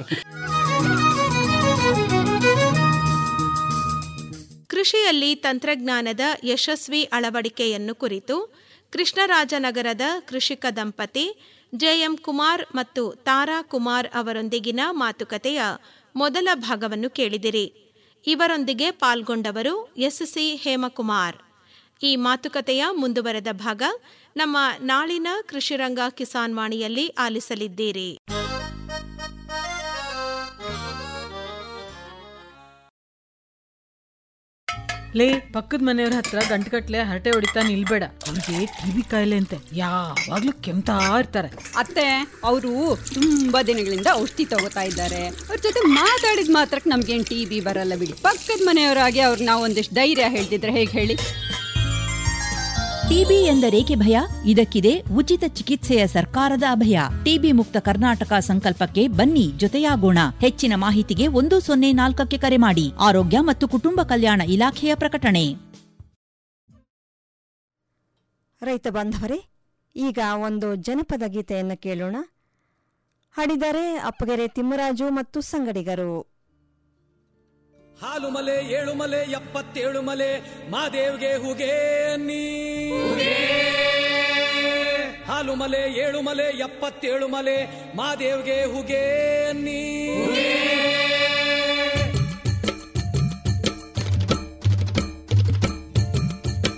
ಕೃಷಿಯಲ್ಲಿ ತಂತ್ರಜ್ಞಾನದ ಯಶಸ್ವಿ ಅಳವಡಿಕೆಯನ್ನು ಕುರಿತು ಕೃಷ್ಣರಾಜನಗರದ ಕೃಷಿಕ ದಂಪತಿ ಜೆಎಂ ಕುಮಾರ್ ಮತ್ತು ತಾರಾ ಕುಮಾರ್ ಅವರೊಂದಿಗಿನ ಮಾತುಕತೆಯ ಮೊದಲ ಭಾಗವನ್ನು ಕೇಳಿದಿರಿ ಇವರೊಂದಿಗೆ ಪಾಲ್ಗೊಂಡವರು ಎಸ್ಸಿ ಹೇಮಕುಮಾರ್ ಈ ಮಾತುಕತೆಯ ಮುಂದುವರೆದ ಭಾಗ ನಮ್ಮ ನಾಳಿನ ಕೃಷಿರಂಗ ಕಿಸಾನ್ ವಾಣಿಯಲ್ಲಿ ಆಲಿಸಲಿದ್ದೀರಿ ಲೇ ಪಕ್ಕದ ಮನೆಯವ್ರ ಹತ್ರ ಗಂಟುಗಟ್ಲೆ ಹರಟೆ ಹೊಡಿತಾ ನಿಲ್ಬೇಡ ಅವ್ರಿಗೆ ಟಿವಿ ಕಾಯಿಲೆ ಅಂತೆ ಯಾವಾಗ್ಲೂ ಕೆಮ್ತಾ ಇರ್ತಾರೆ ಅತ್ತೆ ಅವರು ತುಂಬಾ ದಿನಗಳಿಂದ ಔಷಧಿ ತಗೋತಾ ಇದ್ದಾರೆ ಅವ್ರ ಜೊತೆ ಮಾತಾಡಿದ ಮಾತ್ರಕ್ಕೆ ನಮ್ಗೇನು ಟಿ ಬಿ ಬರಲ್ಲ ಬಿಡಿ ಪಕ್ಕದ ಮನೆಯವರಾಗಿ ಅವ್ರಿಗೆ ನಾವು ಒಂದಿಷ್ಟು ಧೈರ್ಯ ಹೇಳ್ತಿದ್ರೆ ಹೇಗೆ ಹೇಳಿ ಟಿಬಿ ಎಂದರೇಕೆ ಭಯ ಇದಕ್ಕಿದೆ ಉಚಿತ ಚಿಕಿತ್ಸೆಯ ಸರ್ಕಾರದ ಅಭಯ ಟಿಬಿ ಮುಕ್ತ ಕರ್ನಾಟಕ ಸಂಕಲ್ಪಕ್ಕೆ ಬನ್ನಿ ಜೊತೆಯಾಗೋಣ ಹೆಚ್ಚಿನ ಮಾಹಿತಿಗೆ ಒಂದು ಸೊನ್ನೆ ನಾಲ್ಕಕ್ಕೆ ಕರೆ ಮಾಡಿ ಆರೋಗ್ಯ ಮತ್ತು ಕುಟುಂಬ ಕಲ್ಯಾಣ ಇಲಾಖೆಯ ಪ್ರಕಟಣೆ ರೈತ ಬಾಂಧವರೇ ಈಗ ಒಂದು ಜನಪದ ಗೀತೆಯನ್ನು ಕೇಳೋಣ ಹಾಡಿದರೆ ಅಪ್ಪಗೆರೆ ತಿಮ್ಮರಾಜು ಮತ್ತು ಸಂಗಡಿಗರು ಹಾಲು ಮಲೆ ಏಳು ಮಲೆ ಎಪ್ಪತ್ತೇಳು ಮಲೆ ಮಾದೇವ್ಗೆ ಹುಗೆ ಅನ್ನಿ ಹಾಲು ಮಲೆ ಏಳು ಮಲೆ ಎಪ್ಪತ್ತೇಳು ಮಲೆ ಮಾದೇವ್ಗೆ ಹುಗೆ ಅನ್ನಿ